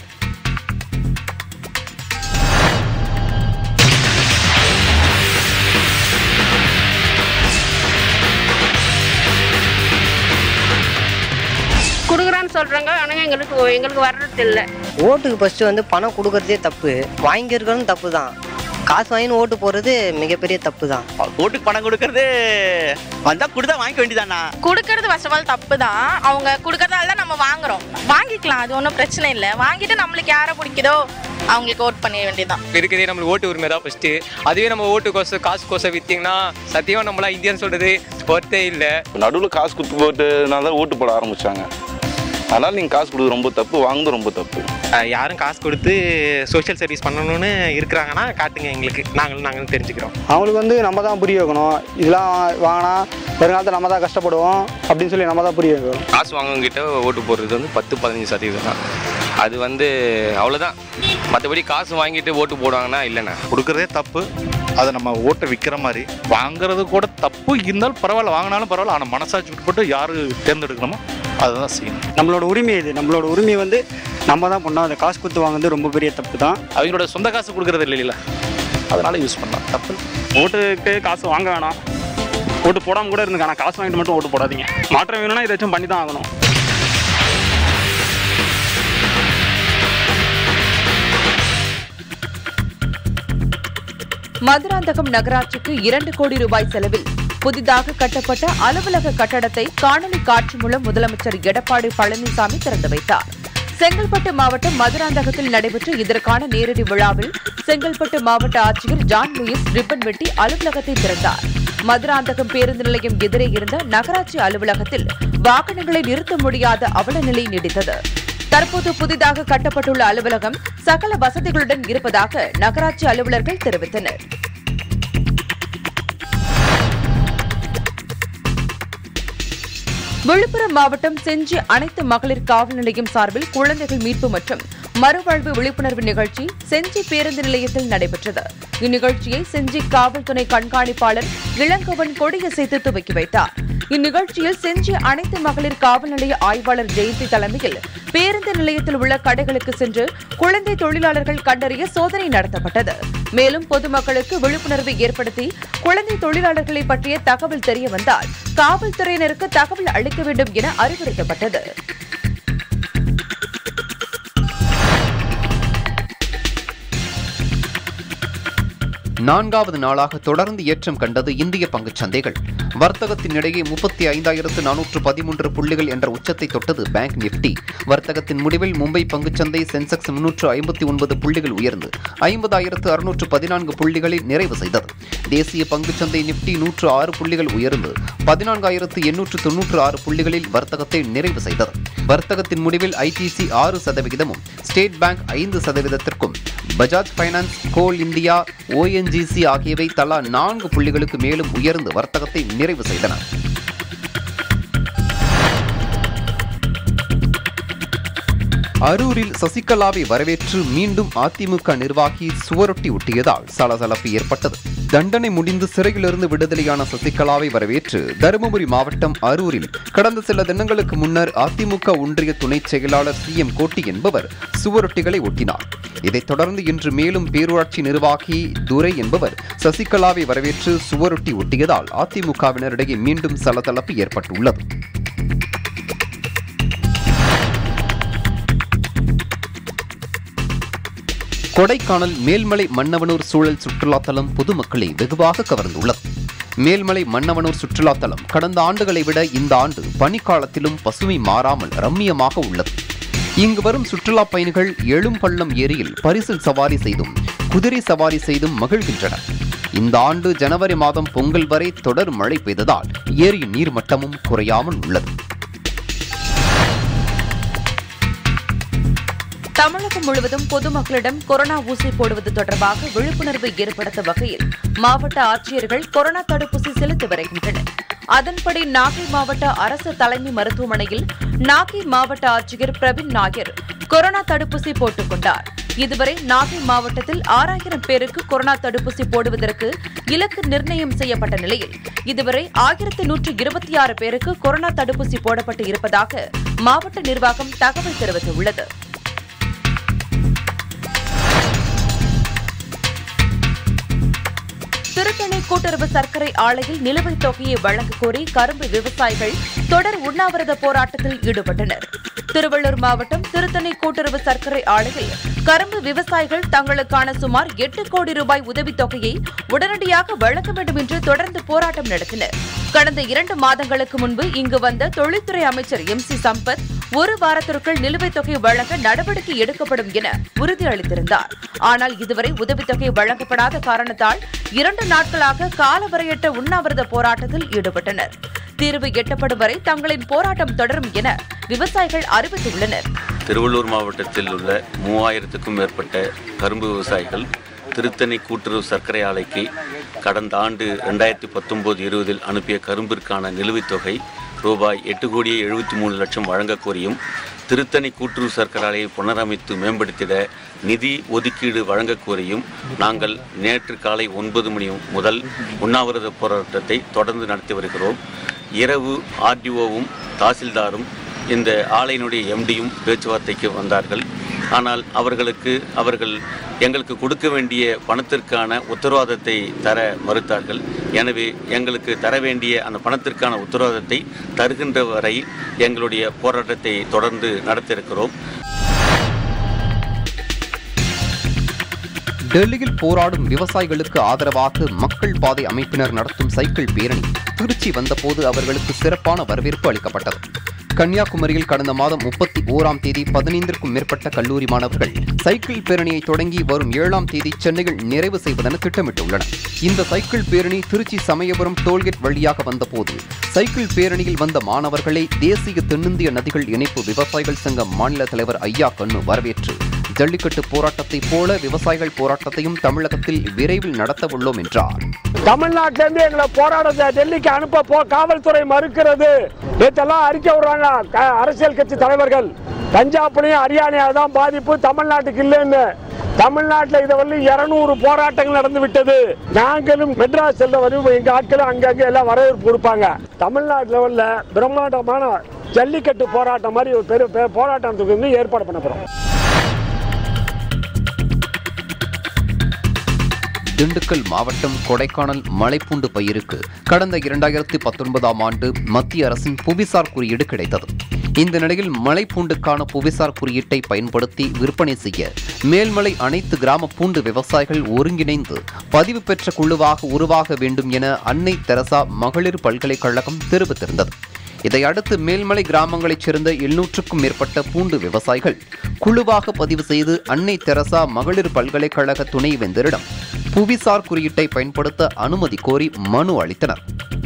கொடுக்குறான்னு சொல்கிறாங்க ஆனால் எங்களுக்கு எங்களுக்கு வர்றது இல்லை ஓட்டுக்கு ஃபஸ்ட்டு வந்து பணம் கொடுக்கறதே தப்பு வாங்கியிருக்கிறதும் தப்பு தான் காசு வாங்கின்னு ஓட்டு போடுறது மிகப்பெரிய தப்பு தான் ஓட்டுக்கு பணம் கொடுக்கறது வந்தா கொடுத்தா வாங்கிக்க வேண்டியதானா கொடுக்கறது ஃபர்ஸ்ட் ஆஃப் ஆல் தப்பு தான் அவங்க கொடுக்கறதால தான் நம்ம வாங்குறோம் வாங்கிக்கலாம் அது ஒன்றும் பிரச்சனை இல்லை வாங்கிட்டு நம்மளுக்கு யாரை பிடிக்குதோ அவங்களுக்கு ஓட் பண்ண வேண்டியதுதான் இருக்கிறதே நம்மளுக்கு ஓட்டு உரிமை தான் ஃபஸ்ட்டு அதுவே நம்ம ஓட்டு கோசம் காசு கோசம் விற்றீங்கன்னா சத்தியமாக நம்மளா இந்தியன் சொல்கிறது ஒர்த்தே இல்லை நடுவில் காசு கொடுத்து போட்டுனால தான் ஓட்டு போட ஆரம்பிச்சாங்க அதனால் நீங்கள் காசு கொடுக்குறது ரொம்ப தப்பு வாங்குறது ரொம்ப தப்பு யாரும் காசு கொடுத்து சோஷியல் சர்வீஸ் பண்ணணும்னு இருக்கிறாங்கன்னா காட்டுங்க எங்களுக்கு நாங்களும் நாங்களும் தெரிஞ்சுக்கிறோம் அவங்களுக்கு வந்து நம்ம தான் புரிய வைக்கணும் இதெல்லாம் வாங்கினா வருங்காலத்தில் நம்ம தான் கஷ்டப்படுவோம் அப்படின்னு சொல்லி நம்ம தான் புரிய வைக்கணும் காசு வாங்கவங்கிட்ட ஓட்டு போடுறது வந்து பத்து பதினஞ்சு சதவீதம் தான் அது வந்து அவ்வளோதான் மற்றபடி காசு வாங்கிட்டு ஓட்டு போடுவாங்கன்னா இல்லைண்ணா கொடுக்குறதே தப்பு அதை நம்ம ஓட்டை விற்கிற மாதிரி வாங்குறது கூட தப்பு இருந்தாலும் பரவாயில்ல வாங்கினாலும் பரவாயில்ல ஆனால் மனசாட்சி விட்டுப்பட்டு யார் தேர்ந்தெடுக்கணுமோ அதுதான் செய்யணும் நம்மளோட உரிமை இது நம்மளோட உரிமை வந்து நம்ம தான் பண்ணோம் அதை காசு கொடுத்து வாங்குறது ரொம்ப பெரிய தப்பு தான் அவங்களோட சொந்த காசு கொடுக்கறது இல்லைல்ல அதனால யூஸ் பண்ணலாம் தப்பு ஓட்டுக்கு காசு வாங்க வேணாம் ஓட்டு போடாமல் கூட இருந்துங்க ஆனால் காசு வாங்கிட்டு மட்டும் ஓட்டு போடாதீங்க மாற்றம் வேணும்னா இதாச்சும் பண்ணி தான் ஆகணும் மதுராந்தகம் நகராட்சிக்கு இரண்டு கோடி ரூபாய் செலவில் புதிதாக கட்டப்பட்ட அலுவலக கட்டடத்தை காணொலி காட்சி மூலம் முதலமைச்சர் எடப்பாடி பழனிசாமி திறந்து வைத்தார் செங்கல்பட்டு மாவட்டம் மதுராந்தகத்தில் நடைபெற்ற இதற்கான நேரடி விழாவில் செங்கல்பட்டு மாவட்ட ஆட்சியர் ஜான் லூயிஸ் ரிப்பன் வெட்டி அலுவலகத்தை திறந்தார் மதுராந்தகம் பேருந்து நிலையம் எதிரே இருந்த நகராட்சி அலுவலகத்தில் வாகனங்களை நிறுத்த முடியாத அவல நிலை நீடித்தது தற்போது புதிதாக கட்டப்பட்டுள்ள அலுவலகம் சகல வசதிகளுடன் இருப்பதாக நகராட்சி அலுவலர்கள் தெரிவித்தனர் விழுப்புரம் மாவட்டம் செஞ்சி அனைத்து மகளிர் காவல் நிலையம் சார்பில் குழந்தைகள் மீட்பு மற்றும் மறுவாழ்வு விழிப்புணர்வு நிகழ்ச்சி செஞ்சி பேருந்து நிலையத்தில் நடைபெற்றது இந்நிகழ்ச்சியை செஞ்சி காவல் துணை கண்காணிப்பாளர் இளங்கவன் கொடியசைத்து துவக்கி வைத்தார் இந்நிகழ்ச்சியில் செஞ்சி அனைத்து மகளிர் காவல் நிலைய ஆய்வாளர் ஜெயந்தி தலைமையில் பேருந்து நிலையத்தில் உள்ள கடைகளுக்கு சென்று குழந்தை தொழிலாளர்கள் கண்டறிய சோதனை நடத்தப்பட்டது மேலும் பொதுமக்களுக்கு விழிப்புணர்வை ஏற்படுத்தி குழந்தை தொழிலாளர்களை பற்றிய தகவல் தெரிய வந்தால் காவல்துறையினருக்கு தகவல் அளிக்க வேண்டும் என அறிவுறுத்தப்பட்டது நான்காவது நாளாக தொடர்ந்து ஏற்றம் கண்டது இந்திய பங்குச் சந்தைகள் வர்த்தகத்தின் இடையே முப்பத்தி ஐந்தாயிரத்து நானூற்று பதிமூன்று புள்ளிகள் என்ற உச்சத்தை தொட்டது பேங்க் நிப்டி வர்த்தகத்தின் முடிவில் மும்பை பங்குச்சந்தை சென்செக்ஸ் முன்னூற்று ஐம்பத்தி ஒன்பது புள்ளிகள் உயர்ந்து ஐம்பதாயிரத்து அறுநூற்று பதினான்கு புள்ளிகளில் நிறைவு செய்தது தேசிய பங்குச்சந்தை நிப்டி நூற்று ஆறு புள்ளிகள் உயர்ந்து பதினான்காயிரத்து எண்ணூற்று தொன்னூற்று ஆறு புள்ளிகளில் வர்த்தகத்தை நிறைவு செய்தது வர்த்தகத்தின் முடிவில் ஐடிசி ஆறு சதவிகிதமும் ஸ்டேட் பேங்க் ஐந்து சதவீதத்திற்கும் Bajaj finance coal India ONGC ஆகியவை தலா நான்கு புள்ளிகளுக்கு மேலும் உயர்ந்து வர்த்தகத்தை நிறைவு செய்தன அரூரில் சசிகலாவை வரவேற்று மீண்டும் அதிமுக நிர்வாகி சுவரொட்டி ஒட்டியதால் சலசலப்பு ஏற்பட்டது தண்டனை முடிந்து சிறையிலிருந்து விடுதலையான சசிகலாவை வரவேற்று தருமபுரி மாவட்டம் அரூரில் கடந்த சில தினங்களுக்கு முன்னர் அதிமுக ஒன்றிய துணை செயலாளர் சி எம் கோட்டி என்பவர் சுவரொட்டிகளை ஒட்டினார் இதைத் தொடர்ந்து இன்று மேலும் பேரூராட்சி நிர்வாகி துரை என்பவர் சசிகலாவை வரவேற்று சுவரொட்டி ஒட்டியதால் அதிமுகவினரிடையே மீண்டும் சலசலப்பு ஏற்பட்டுள்ளது கொடைக்கானல் மேல்மலை மன்னவனூர் சூழல் சுற்றுலாத்தலம் பொதுமக்களை வெகுவாக கவர்ந்துள்ளது மேல்மலை மன்னவனூர் சுற்றுலாத்தலம் கடந்த ஆண்டுகளை விட இந்த ஆண்டு பனிக்காலத்திலும் பசுமை மாறாமல் ரம்மியமாக உள்ளது இங்கு வரும் சுற்றுலா பயணிகள் எழும்பள்ளம் ஏரியில் பரிசல் சவாரி செய்தும் குதிரை சவாரி செய்தும் மகிழ்கின்றனர் இந்த ஆண்டு ஜனவரி மாதம் பொங்கல் வரை தொடர் மழை பெய்ததால் ஏரியின் நீர்மட்டமும் குறையாமல் உள்ளது தமிழகம் முழுவதும் பொதுமக்களிடம் கொரோனா ஊசி போடுவது தொடர்பாக விழிப்புணர்வு ஏற்படுத்தும் வகையில் மாவட்ட ஆட்சியர்கள் கொரோனா தடுப்பூசி செலுத்தி வருகின்றனர் அதன்படி நாகை மாவட்ட அரசு தலைமை மருத்துவமனையில் நாகை மாவட்ட ஆட்சியர் பிரவீன் நாயர் கொரோனா தடுப்பூசி போட்டுக் கொண்டார் இதுவரை நாகை மாவட்டத்தில் ஆறாயிரம் பேருக்கு கொரோனா தடுப்பூசி போடுவதற்கு இலக்கு நிர்ணயம் செய்யப்பட்ட நிலையில் இதுவரை ஆயிரத்து நூற்று இருபத்தி ஆறு பேருக்கு கொரோனா தடுப்பூசி போடப்பட்டு இருப்பதாக மாவட்ட நிர்வாகம் தகவல் தெரிவித்துள்ளது திருத்தணி கூட்டுறவு சர்க்கரை ஆலையில் நிலுவைத் தொகையை வழங்கக் கோரி கரும்பு விவசாயிகள் தொடர் உண்ணாவிரத போராட்டத்தில் ஈடுபட்டனர் திருவள்ளூர் மாவட்டம் திருத்தணி கூட்டுறவு சர்க்கரை ஆலையில் கரும்பு விவசாயிகள் தங்களுக்கான சுமார் எட்டு கோடி ரூபாய் உதவித் தொகையை உடனடியாக வழங்க வேண்டும் என்று தொடர்ந்து போராட்டம் நடத்தினர் கடந்த இரண்டு மாதங்களுக்கு முன்பு இங்கு வந்த தொழில்துறை அமைச்சர் எம் சி சம்பத் ஒரு வாரத்திற்குள் நிலுவைத் தொகை வழங்க நடவடிக்கை எடுக்கப்படும் என உறுதியளித்திருந்தார் ஆனால் இதுவரை உதவித் தொகை வழங்கப்படாத காரணத்தால் இரண்டு நாட்களாக காலவரையற்ற உண்ணாவிரத போராட்டத்தில் ஈடுபட்டனர் தீர்வு எட்டப்படும் வரை தங்களின் போராட்டம் தொடரும் என விவசாயிகள் அறிவித்துள்ளனர் திருவள்ளூர் மாவட்டத்தில் உள்ள மூவாயிரத்துக்கும் மேற்பட்ட கரும்பு விவசாயிகள் திருத்தணி கூட்டுறவு சர்க்கரை ஆலைக்கு கடந்த ஆண்டு ரெண்டாயிரத்தி பத்தொம்போது இருபதில் அனுப்பிய கரும்பிற்கான நிலுவைத் தொகை ரூபாய் எட்டு கோடியே எழுபத்தி மூணு லட்சம் வழங்கக் கோரியும் திருத்தணி கூட்டுறவு சர்க்கரை ஆலையை புனரமைத்து மேம்படுத்திட நிதி ஒதுக்கீடு வழங்கக் கோரியும் நாங்கள் நேற்று காலை ஒன்பது மணி முதல் உண்ணாவிரத போராட்டத்தை தொடர்ந்து நடத்தி வருகிறோம் இரவு ஆர்டிஓவும் தாசில்தாரும் இந்த ஆலையினுடைய எம்டியும் பேச்சுவார்த்தைக்கு வந்தார்கள் ஆனால் அவர்களுக்கு அவர்கள் எங்களுக்கு கொடுக்க வேண்டிய பணத்திற்கான உத்தரவாதத்தை தர மறுத்தார்கள் எனவே எங்களுக்கு தர வேண்டிய அந்த பணத்திற்கான உத்தரவாதத்தை தருகின்ற வரை எங்களுடைய போராட்டத்தை தொடர்ந்து நடத்தியிருக்கிறோம் டெல்லியில் போராடும் விவசாயிகளுக்கு ஆதரவாக மக்கள் பாதை அமைப்பினர் நடத்தும் சைக்கிள் பேரணி திருச்சி வந்தபோது அவர்களுக்கு சிறப்பான வரவேற்பு அளிக்கப்பட்டது கன்னியாகுமரியில் கடந்த மாதம் முப்பத்தி ஓராம் தேதி பதினைந்திற்கும் மேற்பட்ட கல்லூரி மாணவர்கள் சைக்கிள் பேரணியை தொடங்கி வரும் ஏழாம் தேதி சென்னையில் நிறைவு செய்வதென திட்டமிட்டுள்ளனர் இந்த சைக்கிள் பேரணி திருச்சி சமயபுரம் டோல்கேட் வழியாக வந்தபோது சைக்கிள் பேரணியில் வந்த மாணவர்களை தேசிய தென்னிந்திய நதிகள் இணைப்பு விவசாயிகள் சங்க மாநில தலைவர் ஐயா கண்ணு வரவேற்று ஜல்லிக்கட்டு போராட்டத்தைப் போல விவசாயிகள் போராட்டத்தையும் தமிழகத்தில் விரைவில் நடத்தவுள்ளோம் என்றார் தமிழ்நாட்டில இருந்து எங்களை போராட்டத்தை டெல்லிக்கு அனுப்ப போ காவல்துறை மறுக்கிறது நேற்றெல்லாம் அறிக்கை விடுறாங்க க- அரசியல் கட்சி தலைவர்கள் பஞ்சாப்லயும் ஹரியானா தான் பாதிப்பு தமிழ்நாட்டுக்கு இல்லைன்னு தமிழ்நாட்டில் இதுவரை இருநூறு போராட்டங்கள் நடந்து விட்டது நாங்களும் மெட்ராஸ் செல்ல வரும் எங்க ஆட்களும் அங்கங்க எல்லாம் வரவேற்பு கொடுப்பாங்க தமிழ்நாட்டு லெவல்ல பிரம்மாண்டமான ஜல்லிக்கட்டு போராட்டம் மாதிரி ஒரு பெரிய பெரிய போராட்டத்துக்கு வந்து ஏற்பாடு பண்ண போறோம் திண்டுக்கல் மாவட்டம் கொடைக்கானல் மலைப்பூண்டு பயிருக்கு கடந்த இரண்டாயிரத்தி பத்தொன்பதாம் ஆண்டு மத்திய அரசின் புவிசார் குறியீடு கிடைத்தது இந்த நிலையில் மலைப்பூண்டுக்கான புவிசார் குறியீட்டை பயன்படுத்தி விற்பனை செய்ய மேல்மலை அனைத்து கிராம பூண்டு விவசாயிகள் ஒருங்கிணைந்து பதிவு பெற்ற குழுவாக உருவாக வேண்டும் என அன்னை தெரசா மகளிர் பல்கலைக்கழகம் தெரிவித்திருந்தது இதையடுத்து மேல்மலை கிராமங்களைச் சேர்ந்த எழுநூற்றுக்கும் மேற்பட்ட பூண்டு விவசாயிகள் குழுவாக பதிவு செய்து அன்னை தெரசா மகளிர் பல்கலைக்கழக துணைவேந்தரிடம் புவிசார் குறியீட்டை பயன்படுத்த அனுமதி கோரி மனு அளித்தனர்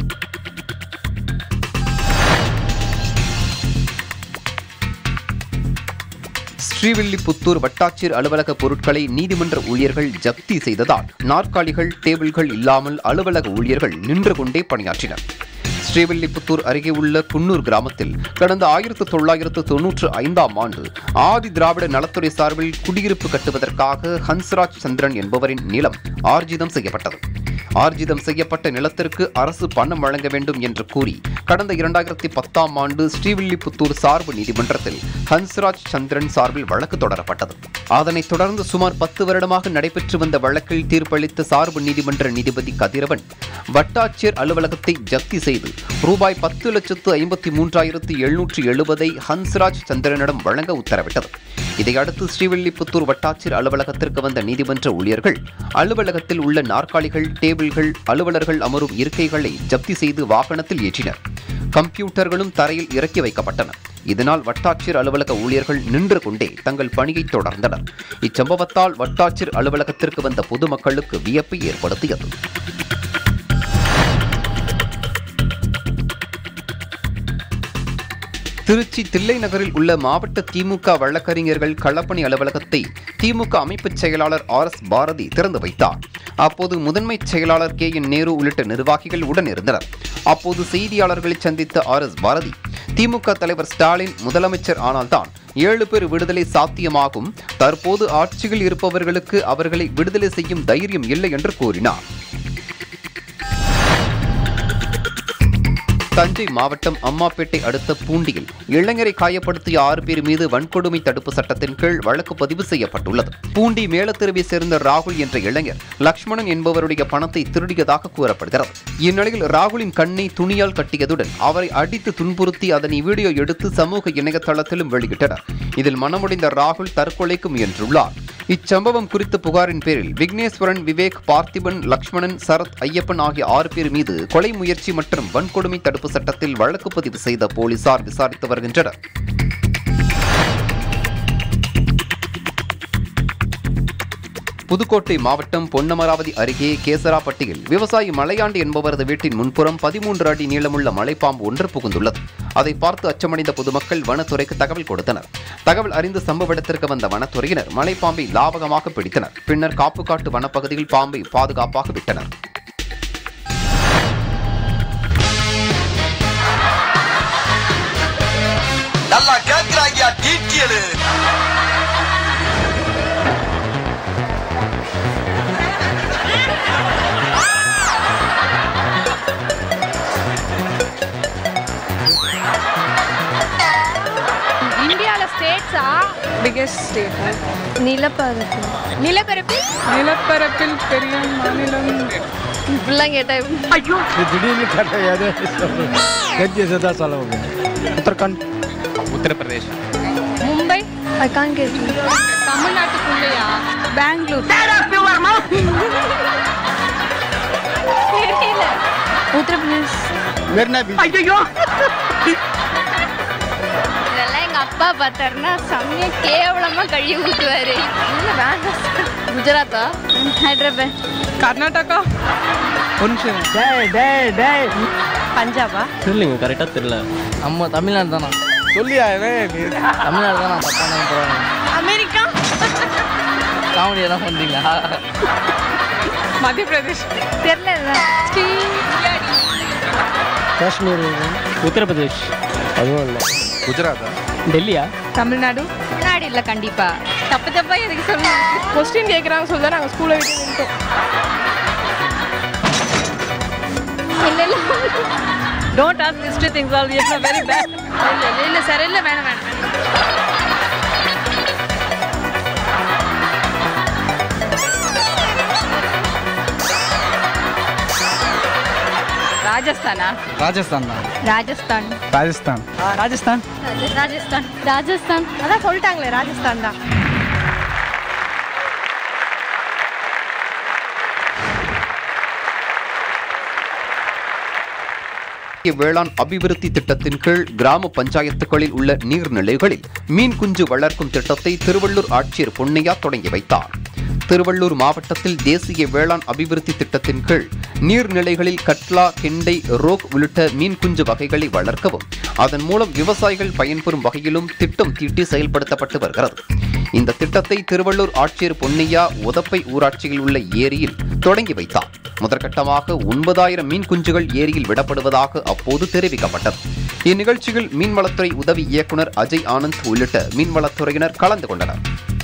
ஸ்ரீவில்லிபுத்தூர் வட்டாட்சியர் அலுவலக பொருட்களை நீதிமன்ற ஊழியர்கள் ஜப்தி செய்ததால் நாற்காலிகள் டேபிள்கள் இல்லாமல் அலுவலக ஊழியர்கள் நின்று கொண்டே பணியாற்றினர் ஸ்ரீவில்லிபுத்தூர் அருகே உள்ள குன்னூர் கிராமத்தில் கடந்த ஆயிரத்து தொள்ளாயிரத்து தொன்னூற்று ஐந்தாம் ஆண்டு ஆதி திராவிட நலத்துறை சார்பில் குடியிருப்பு கட்டுவதற்காக ஹன்ஸ்ராஜ் சந்திரன் என்பவரின் நிலம் ஆர்ஜிதம் செய்யப்பட்டது ஆர்ஜிதம் செய்யப்பட்ட நிலத்திற்கு அரசு பணம் வழங்க வேண்டும் என்று கூறி கடந்த இரண்டாயிரத்தி பத்தாம் ஆண்டு ஸ்ரீவில்லிபுத்தூர் சார்பு நீதிமன்றத்தில் ஹன்ஸ்ராஜ் சந்திரன் சார்பில் வழக்கு தொடரப்பட்டது அதனைத் தொடர்ந்து சுமார் பத்து வருடமாக நடைபெற்று வந்த வழக்கில் தீர்ப்பளித்த சார்பு நீதிமன்ற நீதிபதி கதிரவன் வட்டாட்சியர் அலுவலகத்தை ஜப்தி செய்து ரூபாய் பத்து லட்சத்து ஐம்பத்தி மூன்றாயிரத்து எழுநூற்று எழுபதை ஹன்ஸ்ராஜ் சந்திரனிடம் வழங்க உத்தரவிட்டது இதையடுத்து ஸ்ரீவில்லிபுத்தூர் வட்டாட்சியர் அலுவலகத்திற்கு வந்த நீதிமன்ற ஊழியர்கள் அலுவலகத்தில் உள்ள நாற்காலிகள் டேபிள்கள் அலுவலர்கள் அமரும் இருக்கைகளை ஜப்தி செய்து வாகனத்தில் ஏற்றினர் கம்ப்யூட்டர்களும் தரையில் இறக்கி வைக்கப்பட்டன இதனால் வட்டாட்சியர் அலுவலக ஊழியர்கள் நின்று கொண்டே தங்கள் பணியை தொடர்ந்தனர் இச்சம்பவத்தால் வட்டாட்சியர் அலுவலகத்திற்கு வந்த பொதுமக்களுக்கு வியப்பை ஏற்படுத்தியது திருச்சி தில்லை நகரில் உள்ள மாவட்ட திமுக வழக்கறிஞர்கள் களப்பணி அலுவலகத்தை திமுக அமைப்புச் செயலாளர் ஆர் எஸ் பாரதி திறந்து வைத்தார் அப்போது முதன்மை செயலாளர் கே என் நேரு உள்ளிட்ட நிர்வாகிகள் உடன் இருந்தனர் அப்போது செய்தியாளர்களை சந்தித்த ஆர் எஸ் பாரதி திமுக தலைவர் ஸ்டாலின் முதலமைச்சர் ஆனால்தான் ஏழு பேர் விடுதலை சாத்தியமாகும் தற்போது ஆட்சியில் இருப்பவர்களுக்கு அவர்களை விடுதலை செய்யும் தைரியம் இல்லை என்று கூறினார் தஞ்சை மாவட்டம் அம்மாப்பேட்டை அடுத்த பூண்டியில் இளைஞரை காயப்படுத்திய ஆறு பேர் மீது வன்கொடுமை தடுப்பு சட்டத்தின் கீழ் வழக்கு பதிவு செய்யப்பட்டுள்ளது பூண்டி மேலத்தெருவை சேர்ந்த ராகுல் என்ற இளைஞர் லக்ஷ்மணன் என்பவருடைய பணத்தை திருடியதாக கூறப்படுகிறது இந்நிலையில் ராகுலின் கண்ணை துணியால் கட்டியதுடன் அவரை அடித்து துன்புறுத்தி அதனை வீடியோ எடுத்து சமூக இணையதளத்திலும் வெளியிட்டனர் இதில் மனமுடைந்த ராகுல் தற்கொலைக்கு முயன்றுள்ளார் இச்சம்பவம் குறித்த புகாரின் பேரில் விக்னேஸ்வரன் விவேக் பார்த்திபன் லக்ஷ்மணன் சரத் ஐயப்பன் ஆகிய ஆறு பேர் மீது கொலை முயற்சி மற்றும் வன்கொடுமை தடுப்பு சட்டத்தில் வழக்கு பதிவு செய்த போலீசார் விசாரித்து வருகின்றனர் புதுக்கோட்டை மாவட்டம் பொன்னமராவதி அருகே கேசராப்பட்டியில் விவசாயி மலையாண்டி என்பவரது வீட்டின் முன்புறம் பதிமூன்று அடி நீளமுள்ள மலைப்பாம்பு ஒன்று புகுந்துள்ளது அதை பார்த்து அச்சமடைந்த பொதுமக்கள் வனத்துறைக்கு தகவல் கொடுத்தனர் தகவல் அறிந்து சம்பவ இடத்திற்கு வந்த வனத்துறையினர் மலைப்பாம்பை லாவகமாக பிடித்தனர் பின்னர் காப்புக்காட்டு வனப்பகுதியில் பாம்பை பாதுகாப்பாக விட்டனர் நல்லா கேட்கிறாங்க டீட்டியலு இந்தியால ஸ்டேட்ஸா பிகெஸ்ட் ஸ்டேட் நிலப்பரப்பு நிலப்பரப்பு நிலப்பரப்பில் பெரிய மாநிலம் இப்படிலாம் கேட்டா ஐயோ திடீர்னு கிடையாது தெரிஞ்சதை தான் சொல்ல முடியும் உத்தரகாண்ட் உத்தரப்பிரதேஷ் மும்பை ஐ கான் கெட் தமிழ்நாட்டுக்குள்ளேயா பெங்களூர் தெரியல உத்தரப்பிரதேஷ் மெரினா பீச் ஐயோ அப்பா பார்த்தாருன்னா செம்மையா கேவலமா கழுவி ஊற்றுவாரு இல்லை வேண்டாம் குஜராத்தா ஹைதராபாத் கர்நாடகா ஒரு நிமிஷம் டேய் டேய் டேய் பஞ்சாபா தெரியலைங்க கரெக்டாக தெரியல நம்ம தமிழ்நாடு தானா சொல்லியா தமிழ்நாடு தானா தப்பான போகிறாங்க அமெரிக்கா காமெடி எல்லாம் பண்ணுறீங்களா மத்திய பிரதேஷ் தெரியல காஷ்மீர் உத்தரப்பிரதேஷ் அதுவும் இல்லை குஜராத்தா டெல்லியா தமிழ்நாடு தமிழ்நாடு இல்லை கண்டிப்பா தப்பு தப்பா எதுக்கு சொல்லணும் கொஸ்டின் கேட்குறாங்க சொல்ல நாங்கள் ஸ்கூலை விட்டு நின்ட்டோம் இல்லை இல்லை don't ask history things all it's very bad இல்லை இல்லை சார் இல்லை வேணாம் வேணாம் ராஜஸ்தானா ராஜஸ்தான் தான் ராஜஸ்தான் ராஜஸ்தான் ராஜஸ்தான் ராஜஸ்தான் ராஜஸ்தான் அதான் சொல்லிட்டாங்களே ராஜஸ்தான் தான் தேசிய வேளாண் அபிவிருத்தி திட்டத்தின் கீழ் கிராம பஞ்சாயத்துகளில் உள்ள நீர்நிலைகளில் மீன் குஞ்சு வளர்க்கும் திட்டத்தை திருவள்ளூர் ஆட்சியர் பொன்னையா தொடங்கி வைத்தார் திருவள்ளூர் மாவட்டத்தில் தேசிய வேளாண் அபிவிருத்தி திட்டத்தின் கீழ் நீர்நிலைகளில் கட்லா கெண்டை ரோக் உள்ளிட்ட மீன் குஞ்சு வகைகளை வளர்க்கவும் அதன் மூலம் விவசாயிகள் பயன்பெறும் வகையிலும் திட்டம் தீட்டி செயல்படுத்தப்பட்டு வருகிறது இந்த திட்டத்தை திருவள்ளூர் ஆட்சியர் பொன்னையா உதப்பை ஊராட்சியில் உள்ள ஏரியில் தொடங்கி வைத்தார் முதற்கட்டமாக ஒன்பதாயிரம் மீன் குஞ்சுகள் ஏரியில் விடப்படுவதாக அப்போது தெரிவிக்கப்பட்டது இந்நிகழ்ச்சியில் மீன்வளத்துறை உதவி இயக்குனர் அஜய் ஆனந்த் உள்ளிட்ட மீன்வளத்துறையினர் கலந்து கொண்டனர்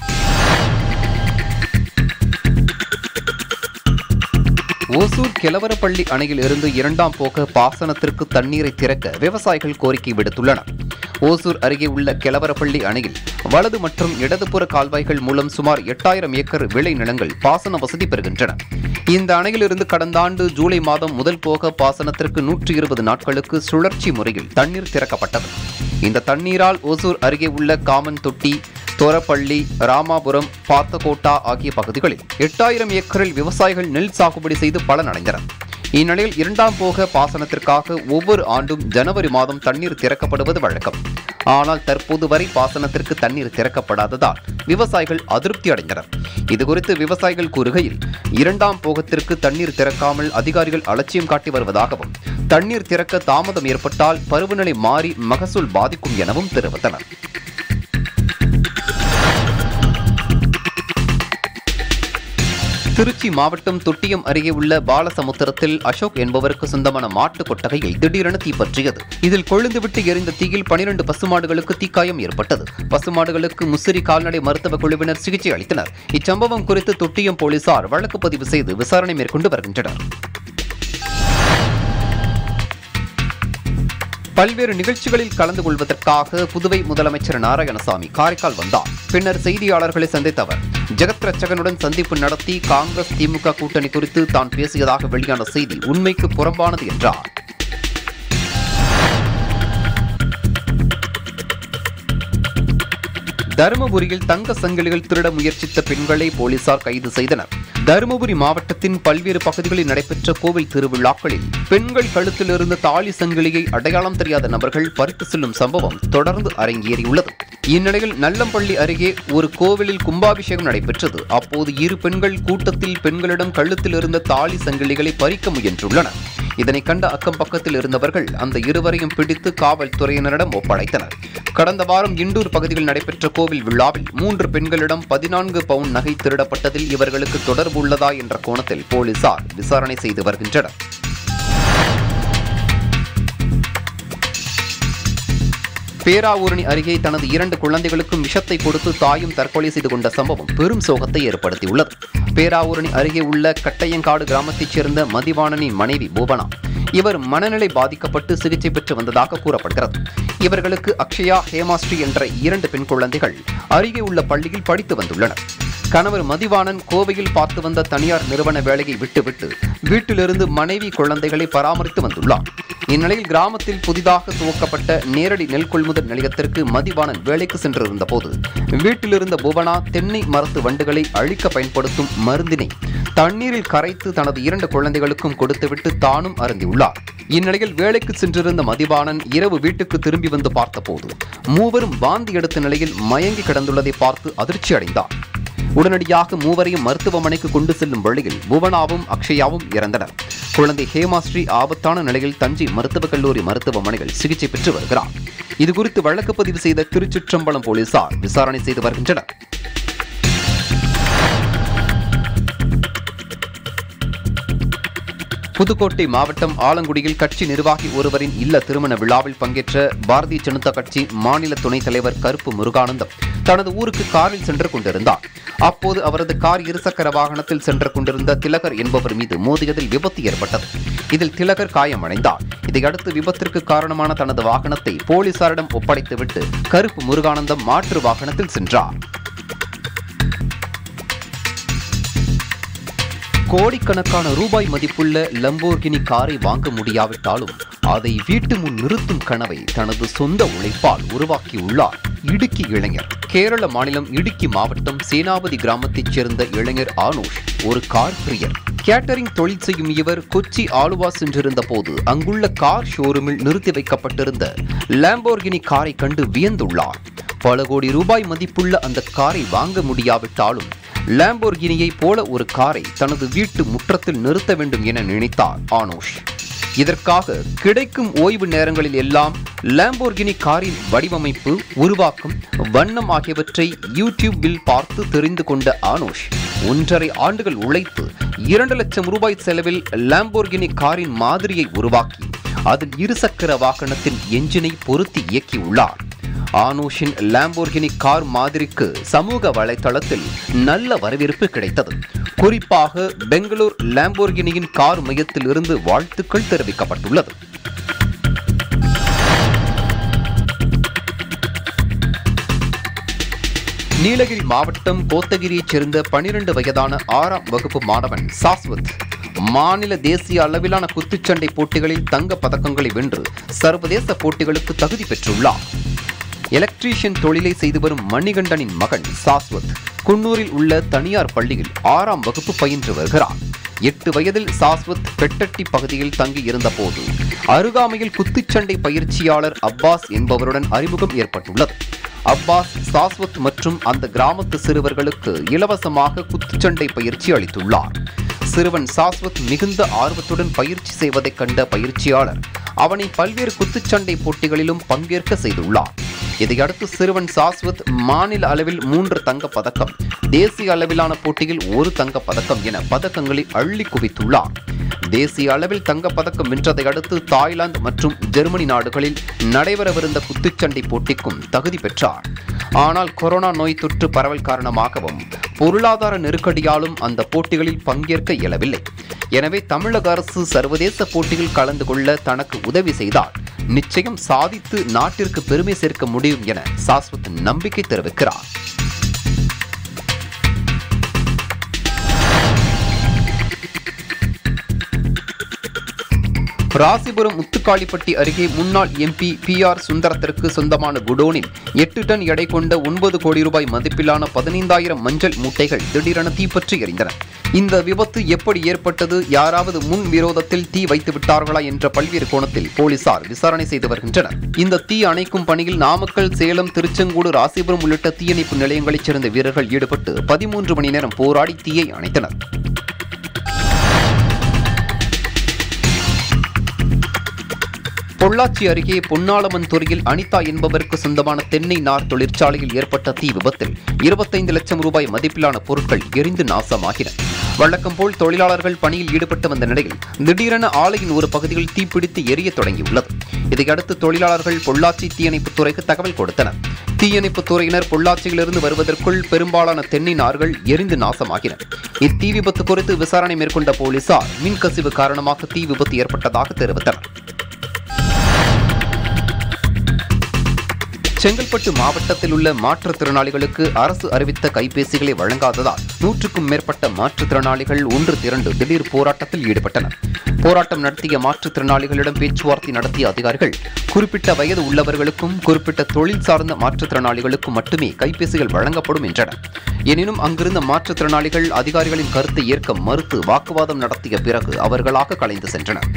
ஓசூர் கிழவரப்பள்ளி அணையில் இருந்து இரண்டாம் போக பாசனத்திற்கு தண்ணீரை திறக்க விவசாயிகள் கோரிக்கை விடுத்துள்ளனர் ஓசூர் அருகே உள்ள கிழவரப்பள்ளி அணையில் வலது மற்றும் இடதுபுற கால்வாய்கள் மூலம் சுமார் எட்டாயிரம் ஏக்கர் விளை நிலங்கள் பாசன வசதி பெறுகின்றன இந்த அணையிலிருந்து கடந்த ஆண்டு ஜூலை மாதம் முதல் போக பாசனத்திற்கு நூற்றி இருபது நாட்களுக்கு சுழற்சி முறையில் தண்ணீர் திறக்கப்பட்டது இந்த தண்ணீரால் ஓசூர் அருகே உள்ள காமன் தொட்டி தோரப்பள்ளி ராமாபுரம் பாத்தகோட்டா ஆகிய பகுதிகளில் எட்டாயிரம் ஏக்கரில் விவசாயிகள் நெல் சாகுபடி செய்து பலனடைந்தனர் இந்நிலையில் இரண்டாம் போக பாசனத்திற்காக ஒவ்வொரு ஆண்டும் ஜனவரி மாதம் தண்ணீர் திறக்கப்படுவது வழக்கம் ஆனால் தற்போது வரை பாசனத்திற்கு தண்ணீர் திறக்கப்படாததால் விவசாயிகள் அதிருப்தி அடைந்தனர் இதுகுறித்து விவசாயிகள் கூறுகையில் இரண்டாம் போகத்திற்கு தண்ணீர் திறக்காமல் அதிகாரிகள் அலட்சியம் காட்டி வருவதாகவும் தண்ணீர் திறக்க தாமதம் ஏற்பட்டால் பருவநிலை மாறி மகசூல் பாதிக்கும் எனவும் தெரிவித்தனர் திருச்சி மாவட்டம் தொட்டியம் அருகே உள்ள பாலசமுத்திரத்தில் அசோக் என்பவருக்கு சொந்தமான மாட்டு கொட்டகையில் திடீரென தீப்பற்றியது இதில் கொழுந்துவிட்டு எரிந்த தீயில் பனிரெண்டு பசுமாடுகளுக்கு தீக்காயம் ஏற்பட்டது பசுமாடுகளுக்கு முசிறி கால்நடை மருத்துவ குழுவினர் சிகிச்சை அளித்தனர் இச்சம்பவம் குறித்து தொட்டியம் போலீசார் வழக்கு பதிவு செய்து விசாரணை மேற்கொண்டு வருகின்றனர் பல்வேறு நிகழ்ச்சிகளில் கலந்து கொள்வதற்காக புதுவை முதலமைச்சர் நாராயணசாமி காரைக்கால் வந்தார் பின்னர் செய்தியாளர்களை சந்தித்த அவர் ஜெகத் ரட்சகனுடன் சந்திப்பு நடத்தி காங்கிரஸ் திமுக கூட்டணி குறித்து தான் பேசியதாக வெளியான செய்தி உண்மைக்கு புறம்பானது என்றார் தருமபுரியில் தங்க சங்கிலிகள் திருட முயற்சித்த பெண்களை போலீசார் கைது செய்தனர் தருமபுரி மாவட்டத்தின் பல்வேறு பகுதிகளில் நடைபெற்ற கோவில் திருவிழாக்களில் பெண்கள் கழுத்தில் இருந்த தாலி சங்கிலியை அடையாளம் தெரியாத நபர்கள் பறித்து செல்லும் சம்பவம் தொடர்ந்து அரங்கேறியுள்ளது இந்நிலையில் நல்லம்பள்ளி அருகே ஒரு கோவிலில் கும்பாபிஷேகம் நடைபெற்றது அப்போது இரு பெண்கள் கூட்டத்தில் பெண்களிடம் கழுத்தில் இருந்த தாலி சங்கிலிகளை பறிக்க முயன்றுள்ளனர் இதனை கண்ட அக்கம் பக்கத்தில் இருந்தவர்கள் அந்த இருவரையும் பிடித்து காவல்துறையினரிடம் ஒப்படைத்தனர் கடந்த வாரம் இண்டூர் பகுதியில் நடைபெற்ற கோவில் விழாவில் மூன்று பெண்களிடம் பதினான்கு பவுன் நகை திருடப்பட்டதில் இவர்களுக்கு தொடர்பு உள்ளதா என்ற கோணத்தில் போலீசார் விசாரணை செய்து வருகின்றனர் பேராவூரணி அருகே தனது இரண்டு குழந்தைகளுக்கும் விஷத்தை கொடுத்து தாயும் தற்கொலை செய்து கொண்ட சம்பவம் பெரும் சோகத்தை ஏற்படுத்தியுள்ளது பேராவூரணி அருகே உள்ள கட்டையங்காடு கிராமத்தைச் சேர்ந்த மதிவாணனின் மனைவி பூபனா இவர் மனநிலை பாதிக்கப்பட்டு சிகிச்சை பெற்று வந்ததாக கூறப்படுகிறது இவர்களுக்கு அக்ஷயா ஹேமாஸ்ரீ என்ற இரண்டு பெண் குழந்தைகள் அருகே உள்ள பள்ளியில் படித்து வந்துள்ளனர் கணவர் மதிவாணன் கோவையில் பார்த்து வந்த தனியார் நிறுவன வேலையை விட்டுவிட்டு வீட்டிலிருந்து மனைவி குழந்தைகளை பராமரித்து வந்துள்ளார் இந்நிலையில் கிராமத்தில் புதிதாக துவக்கப்பட்ட நேரடி நெல் கொள்முதல் கொள்முதல் நிலையத்திற்கு மதிவாணன் வேலைக்கு சென்றிருந்த போது வீட்டிலிருந்த புவனா தென்னை மரத்து வண்டுகளை அழிக்க பயன்படுத்தும் மருந்தினை தண்ணீரில் கரைத்து தனது இரண்டு குழந்தைகளுக்கும் கொடுத்துவிட்டு தானும் அருந்தியுள்ளார் இந்நிலையில் வேலைக்கு சென்றிருந்த மதிவாணன் இரவு வீட்டுக்கு திரும்பி வந்து பார்த்தபோது மூவரும் வாந்தி எடுத்த நிலையில் மயங்கி கிடந்துள்ளதை பார்த்து அதிர்ச்சி அடைந்தார் உடனடியாக மூவரையும் மருத்துவமனைக்கு கொண்டு செல்லும் வழியில் புவனாவும் அக்ஷயாவும் இறந்தனர் குழந்தை ஹேமாஸ்ரீ ஆபத்தான நிலையில் தஞ்சை மருத்துவக் கல்லூரி மருத்துவமனையில் சிகிச்சை பெற்று வருகிறார் இதுகுறித்து வழக்கு பதிவு செய்த திருச்சிற்றம்பலம் போலீசார் விசாரணை செய்து வருகின்றனர் புதுக்கோட்டை மாவட்டம் ஆலங்குடியில் கட்சி நிர்வாகி ஒருவரின் இல்ல திருமண விழாவில் பங்கேற்ற பாரதிய ஜனதா கட்சி மாநில துணைத் தலைவர் கருப்பு முருகானந்தம் தனது ஊருக்கு காரில் சென்று கொண்டிருந்தார் அப்போது அவரது கார் இருசக்கர வாகனத்தில் சென்று கொண்டிருந்த திலகர் என்பவர் மீது மோதியதில் விபத்து ஏற்பட்டது இதில் திலகர் காயமடைந்தார் இதையடுத்து விபத்திற்கு காரணமான தனது வாகனத்தை போலீசாரிடம் ஒப்படைத்துவிட்டு கருப்பு முருகானந்தம் மாற்று வாகனத்தில் சென்றார் கோடிக்கணக்கான ரூபாய் மதிப்புள்ள லம்போர்கினி காரை வாங்க முடியாவிட்டாலும் அதை வீட்டு முன் நிறுத்தும் கனவை தனது சொந்த உழைப்பால் உருவாக்கியுள்ளார் இடுக்கி இளைஞர் கேரள மாநிலம் இடுக்கி மாவட்டம் சேனாபதி கிராமத்தைச் சேர்ந்த இளைஞர் ஆனோஷ் ஒரு கார் பிரியர் கேட்டரிங் தொழில் செய்யும் இவர் கொச்சி ஆலுவா சென்றிருந்த போது அங்குள்ள கார் ஷோரூமில் நிறுத்தி வைக்கப்பட்டிருந்த லாம்போர்கினி காரை கண்டு வியந்துள்ளார் பல கோடி ரூபாய் மதிப்புள்ள அந்த காரை வாங்க முடியாவிட்டாலும் லாம்போர்கினியை போல ஒரு காரை தனது வீட்டு முற்றத்தில் நிறுத்த வேண்டும் என நினைத்தார் ஆனோஷ் இதற்காக கிடைக்கும் ஓய்வு நேரங்களில் எல்லாம் லாம்போர்கினி காரின் வடிவமைப்பு உருவாக்கம் வண்ணம் ஆகியவற்றை யூடியூபில் பார்த்து தெரிந்து கொண்ட ஆனோஷ் ஒன்றரை ஆண்டுகள் உழைத்து இரண்டு லட்சம் ரூபாய் செலவில் லாம்போர்கினி காரின் மாதிரியை உருவாக்கி அதில் இருசக்கர வாகனத்தின் எஞ்சினை பொருத்தி இயக்கியுள்ளார் ஆனோஷின் லாம்போர்கினி கார் மாதிரிக்கு சமூக வலைதளத்தில் நல்ல வரவேற்பு கிடைத்தது குறிப்பாக பெங்களூர் லாம்போர்கினியின் கார் மையத்தில் இருந்து வாழ்த்துக்கள் தெரிவிக்கப்பட்டுள்ளது நீலகிரி மாவட்டம் கோத்தகிரியைச் சேர்ந்த பனிரெண்டு வயதான ஆறாம் வகுப்பு மாணவன் சாஸ்வத் மாநில தேசிய அளவிலான குத்துச்சண்டை போட்டிகளில் தங்க பதக்கங்களை வென்று சர்வதேச போட்டிகளுக்கு தகுதி பெற்றுள்ளார் எலக்ட்ரீஷியன் தொழிலை செய்து வரும் மணிகண்டனின் மகன் சாஸ்வத் குன்னூரில் உள்ள தனியார் பள்ளியில் ஆறாம் வகுப்பு பயின்று வருகிறார் எட்டு வயதில் சாஸ்வத் பெட்டட்டி பகுதியில் தங்கி இருந்தபோது அருகாமையில் குத்துச்சண்டை பயிற்சியாளர் அப்பாஸ் என்பவருடன் அறிமுகம் ஏற்பட்டுள்ளது அப்பாஸ் சாஸ்வத் மற்றும் அந்த கிராமத்து சிறுவர்களுக்கு இலவசமாக குத்துச்சண்டை பயிற்சி அளித்துள்ளார் சிறுவன் சாஸ்வத் மிகுந்த ஆர்வத்துடன் பயிற்சி செய்வதைக் கண்ட பயிற்சியாளர் அவனை பல்வேறு குத்துச்சண்டை போட்டிகளிலும் பங்கேற்க செய்துள்ளார் இதையடுத்து சிறுவன் சாஸ்வத் மாநில அளவில் மூன்று தங்கப் பதக்கம் தேசிய அளவிலான போட்டியில் ஒரு தங்கப் பதக்கம் என பதக்கங்களை அள்ளி குவித்துள்ளார் தேசிய அளவில் தங்கப் பதக்கம் வென்றதை அடுத்து தாய்லாந்து மற்றும் ஜெர்மனி நாடுகளில் நடைபெறவிருந்த குத்துச்சண்டை போட்டிக்கும் தகுதி பெற்றார் ஆனால் கொரோனா நோய் தொற்று பரவல் காரணமாகவும் பொருளாதார நெருக்கடியாலும் அந்த போட்டிகளில் பங்கேற்க இயலவில்லை எனவே தமிழக அரசு சர்வதேச போட்டியில் கலந்து கொள்ள தனக்கு உதவி செய்தால் நிச்சயம் சாதித்து நாட்டிற்கு பெருமை சேர்க்க முடியும் என சாஸ்வத் நம்பிக்கை தெரிவிக்கிறார் ராசிபுரம் முத்துக்காளிப்பட்டி அருகே முன்னாள் எம்பி பி ஆர் சுந்தரத்திற்கு சொந்தமான குடோனில் எட்டு டன் எடை கொண்ட ஒன்பது கோடி ரூபாய் மதிப்பிலான பதினைந்தாயிரம் மஞ்சள் மூட்டைகள் திடீரென தீப்பற்றி எரிந்தன இந்த விபத்து எப்படி ஏற்பட்டது யாராவது முன் விரோதத்தில் தீ வைத்து விட்டார்களா என்ற பல்வேறு கோணத்தில் போலீசார் விசாரணை செய்து வருகின்றனர் இந்த தீ அணைக்கும் பணியில் நாமக்கல் சேலம் திருச்செங்கோடு ராசிபுரம் உள்ளிட்ட தீயணைப்பு நிலையங்களைச் சேர்ந்த வீரர்கள் ஈடுபட்டு பதிமூன்று மணி நேரம் போராடி தீயை அணைத்தனர் பொள்ளாச்சி அருகே பொன்னாளமன் துறையில் அனிதா என்பவருக்கு சொந்தமான தென்னை நார் தொழிற்சாலையில் ஏற்பட்ட தீ விபத்தில் இருபத்தைந்து லட்சம் ரூபாய் மதிப்பிலான பொருட்கள் எரிந்து நாசமாகின வழக்கம் போல் தொழிலாளர்கள் பணியில் ஈடுபட்டு வந்த நிலையில் திடீரென ஆலையின் ஒரு பகுதியில் தீப்பிடித்து எரியத் தொடங்கியுள்ளது இதையடுத்து தொழிலாளர்கள் பொள்ளாச்சி தீயணைப்புத் துறைக்கு தகவல் கொடுத்தனர் தீயணைப்புத் துறையினர் பொள்ளாச்சியிலிருந்து வருவதற்குள் பெரும்பாலான தென்னை நார்கள் எரிந்து நாசமாகின இத்தீ விபத்து குறித்து விசாரணை மேற்கொண்ட போலீசார் மின்கசிவு காரணமாக தீ விபத்து ஏற்பட்டதாக தெரிவித்தனர் செங்கல்பட்டு மாவட்டத்தில் உள்ள மாற்றுத்திறனாளிகளுக்கு அரசு அறிவித்த கைபேசிகளை வழங்காததால் நூற்றுக்கும் மேற்பட்ட மாற்றுத்திறனாளிகள் ஒன்று திரண்டு திடீர் போராட்டத்தில் ஈடுபட்டனர் போராட்டம் நடத்திய மாற்றுத்திறனாளிகளிடம் பேச்சுவார்த்தை நடத்திய அதிகாரிகள் குறிப்பிட்ட வயது உள்ளவர்களுக்கும் குறிப்பிட்ட தொழில் சார்ந்த மாற்றுத்திறனாளிகளுக்கும் மட்டுமே கைபேசிகள் வழங்கப்படும் என்றனர் எனினும் அங்கிருந்த மாற்றுத்திறனாளிகள் அதிகாரிகளின் கருத்தை ஏற்க மறுத்து வாக்குவாதம் நடத்திய பிறகு அவர்களாக கலைந்து சென்றனர்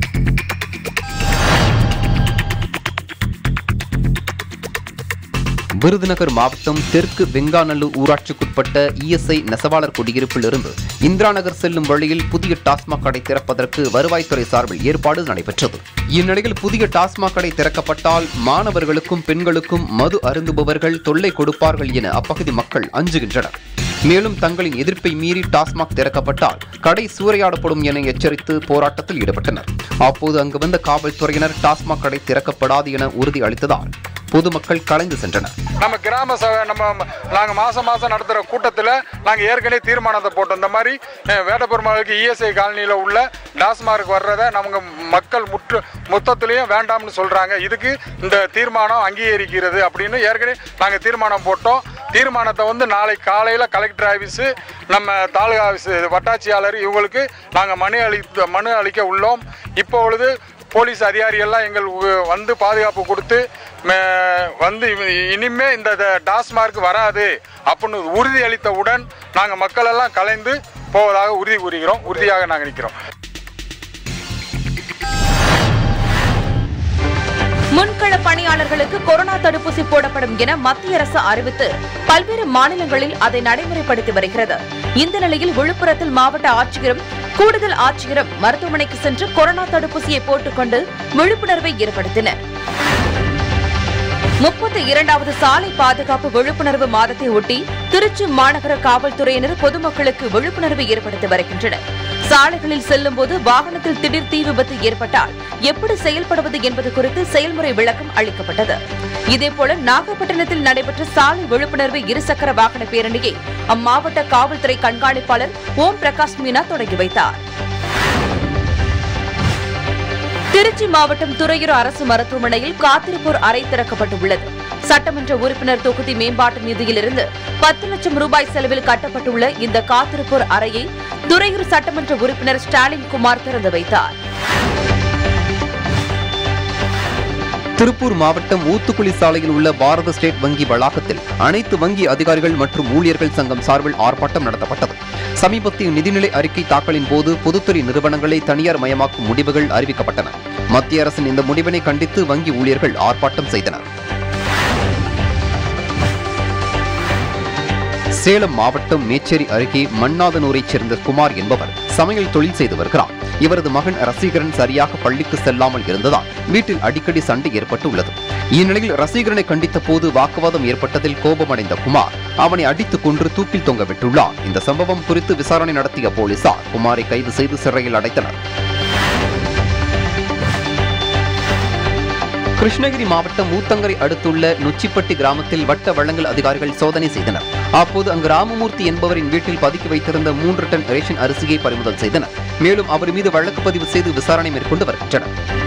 விருதுநகர் மாவட்டம் தெற்கு வெங்காநல்லூர் ஊராட்சிக்குட்பட்ட இஎஸ்ஐ நெசவாளர் குடியிருப்பில் இருந்து இந்திரா நகர் செல்லும் வழியில் புதிய டாஸ்மாக் கடை திறப்பதற்கு வருவாய்த்துறை சார்பில் ஏற்பாடு நடைபெற்றது இந்நிலையில் புதிய டாஸ்மாக் கடை திறக்கப்பட்டால் மாணவர்களுக்கும் பெண்களுக்கும் மது அருந்துபவர்கள் தொல்லை கொடுப்பார்கள் என அப்பகுதி மக்கள் அஞ்சுகின்றனர் மேலும் தங்களின் எதிர்ப்பை மீறி டாஸ்மாக் திறக்கப்பட்டால் கடை சூறையாடப்படும் என எச்சரித்து போராட்டத்தில் ஈடுபட்டனர் அப்போது அங்கு வந்த காவல்துறையினர் டாஸ்மாக் கடை திறக்கப்படாது என உறுதி அளித்ததால் பொதுமக்கள் கலைந்து சென்றனர் நம்ம கிராம சபை நம்ம நாங்கள் மாதம் மாதம் நடத்துகிற கூட்டத்தில் நாங்கள் ஏற்கனவே தீர்மானத்தை போட்டோம் இந்த மாதிரி அஹ், வேடப்பெருமாளுக்கு இஎஸ்ஐ காலனியில் உள்ள டாஸ்மார்க் வர்றதை நமக்கு மக்கள் முற்று மொத்தத்திலையும் வேண்டாம்னு சொல்கிறாங்க இதுக்கு இந்த தீர்மானம் அங்கீகரிக்கிறது அப்படின்னு ஏற்கனவே நாங்கள் தீர்மானம் போட்டோம் தீர்மானத்தை வந்து நாளை காலையில் கலெக்டர் ஆஃபீஸு நம்ம தாலுகா ஆஃபீஸு வட்டாட்சியாளர் இவங்களுக்கு நாங்கள் மனு அளி மனு அளிக்க உள்ளோம் இப்போ பொழுது போலீஸ் அதிகாரிகள்லாம் எங்கள் உ- வந்து பாதுகாப்பு கொடுத்து ம- வந்து இவ- இனிமே இந்த ட- டாஸ்மார்க் வராது அப்படின்னு உறுதி அளித்தவுடன் நாங்கள் மக்கள் எல்லாம் கலைந்து போவதாக உறுதி கூறுகிறோம் உறுதியாக நாங்கள் நிற்கிறோம் முன்கள பணியாளர்களுக்கு கொரோனா தடுப்பூசி போடப்படும் என மத்திய அரசு அறிவித்து பல்வேறு மாநிலங்களில் அதை நடைமுறைப்படுத்தி வருகிறது இந்த நிலையில் விழுப்புரத்தில் மாவட்ட ஆட்சியரும் கூடுதல் ஆட்சியரும் மருத்துவமனைக்கு சென்று கொரோனா தடுப்பூசியை போட்டுக்கொண்டு விழிப்புணர்வை ஏற்படுத்தினர் முப்பத்தி இரண்டாவது சாலை பாதுகாப்பு விழிப்புணர்வு மாதத்தை ஒட்டி திருச்சி மாநகர காவல்துறையினர் பொதுமக்களுக்கு விழிப்புணர்வு ஏற்படுத்தி வருகின்றனர் சாலைகளில் செல்லும்போது வாகனத்தில் திடீர் தீ விபத்து ஏற்பட்டால் எப்படி செயல்படுவது என்பது குறித்து செயல்முறை விளக்கம் அளிக்கப்பட்டது இதேபோல நாகப்பட்டினத்தில் நடைபெற்ற சாலை விழிப்புணர்வு இருசக்கர வாகன பேரணியை அம்மாவட்ட காவல்துறை கண்காணிப்பாளர் ஓம் பிரகாஷ் மீனா தொடங்கி வைத்தார் திருச்சி மாவட்டம் துறையூர் அரசு மருத்துவமனையில் காத்திருப்போர் அறை திறக்கப்பட்டுள்ளது சட்டமன்ற உறுப்பினர் தொகுதி மேம்பாட்டு நிதியிலிருந்து பத்து லட்சம் ரூபாய் செலவில் கட்டப்பட்டுள்ள இந்த காத்திருப்போர் அறையை துறையூர் சட்டமன்ற உறுப்பினர் ஸ்டாலின் குமார் திறந்து வைத்தார் திருப்பூர் மாவட்டம் ஊத்துக்குளி சாலையில் உள்ள பாரத ஸ்டேட் வங்கி வளாகத்தில் அனைத்து வங்கி அதிகாரிகள் மற்றும் ஊழியர்கள் சங்கம் சார்பில் ஆர்ப்பாட்டம் நடத்தப்பட்டது சமீபத்திய நிதிநிலை அறிக்கை தாக்கலின் போது பொதுத்துறை நிறுவனங்களை தனியார் மயமாக்கும் முடிவுகள் அறிவிக்கப்பட்டன மத்திய அரசின் இந்த முடிவினை கண்டித்து வங்கி ஊழியர்கள் ஆர்ப்பாட்டம் செய்தனர் சேலம் மாவட்டம் மேச்சேரி அருகே மன்னாதனூரைச் சேர்ந்த குமார் என்பவர் சமையல் தொழில் செய்து வருகிறார் இவரது மகன் ரசிகரன் சரியாக பள்ளிக்கு செல்லாமல் இருந்ததால் வீட்டில் அடிக்கடி சண்டை ஏற்பட்டு உள்ளது இந்நிலையில் ரசிகரனை கண்டித்த போது வாக்குவாதம் ஏற்பட்டதில் கோபமடைந்த குமார் அவனை அடித்துக் கொன்று தூக்கில் தொங்க விட்டுள்ளார் இந்த சம்பவம் குறித்து விசாரணை நடத்திய போலீசார் குமாரை கைது செய்து சிறையில் அடைத்தனர் கிருஷ்ணகிரி மாவட்டம் ஊத்தங்கரை அடுத்துள்ள நொச்சிப்பட்டி கிராமத்தில் வட்ட வழங்கல் அதிகாரிகள் சோதனை செய்தனர் அப்போது அங்கு ராமமூர்த்தி என்பவரின் வீட்டில் பதுக்கி வைத்திருந்த மூன்று டன் ரேஷன் அரிசியை பறிமுதல் செய்தனர் மேலும் அவர் மீது வழக்கு பதிவு செய்து விசாரணை மேற்கொண்டு வருகின்றனர்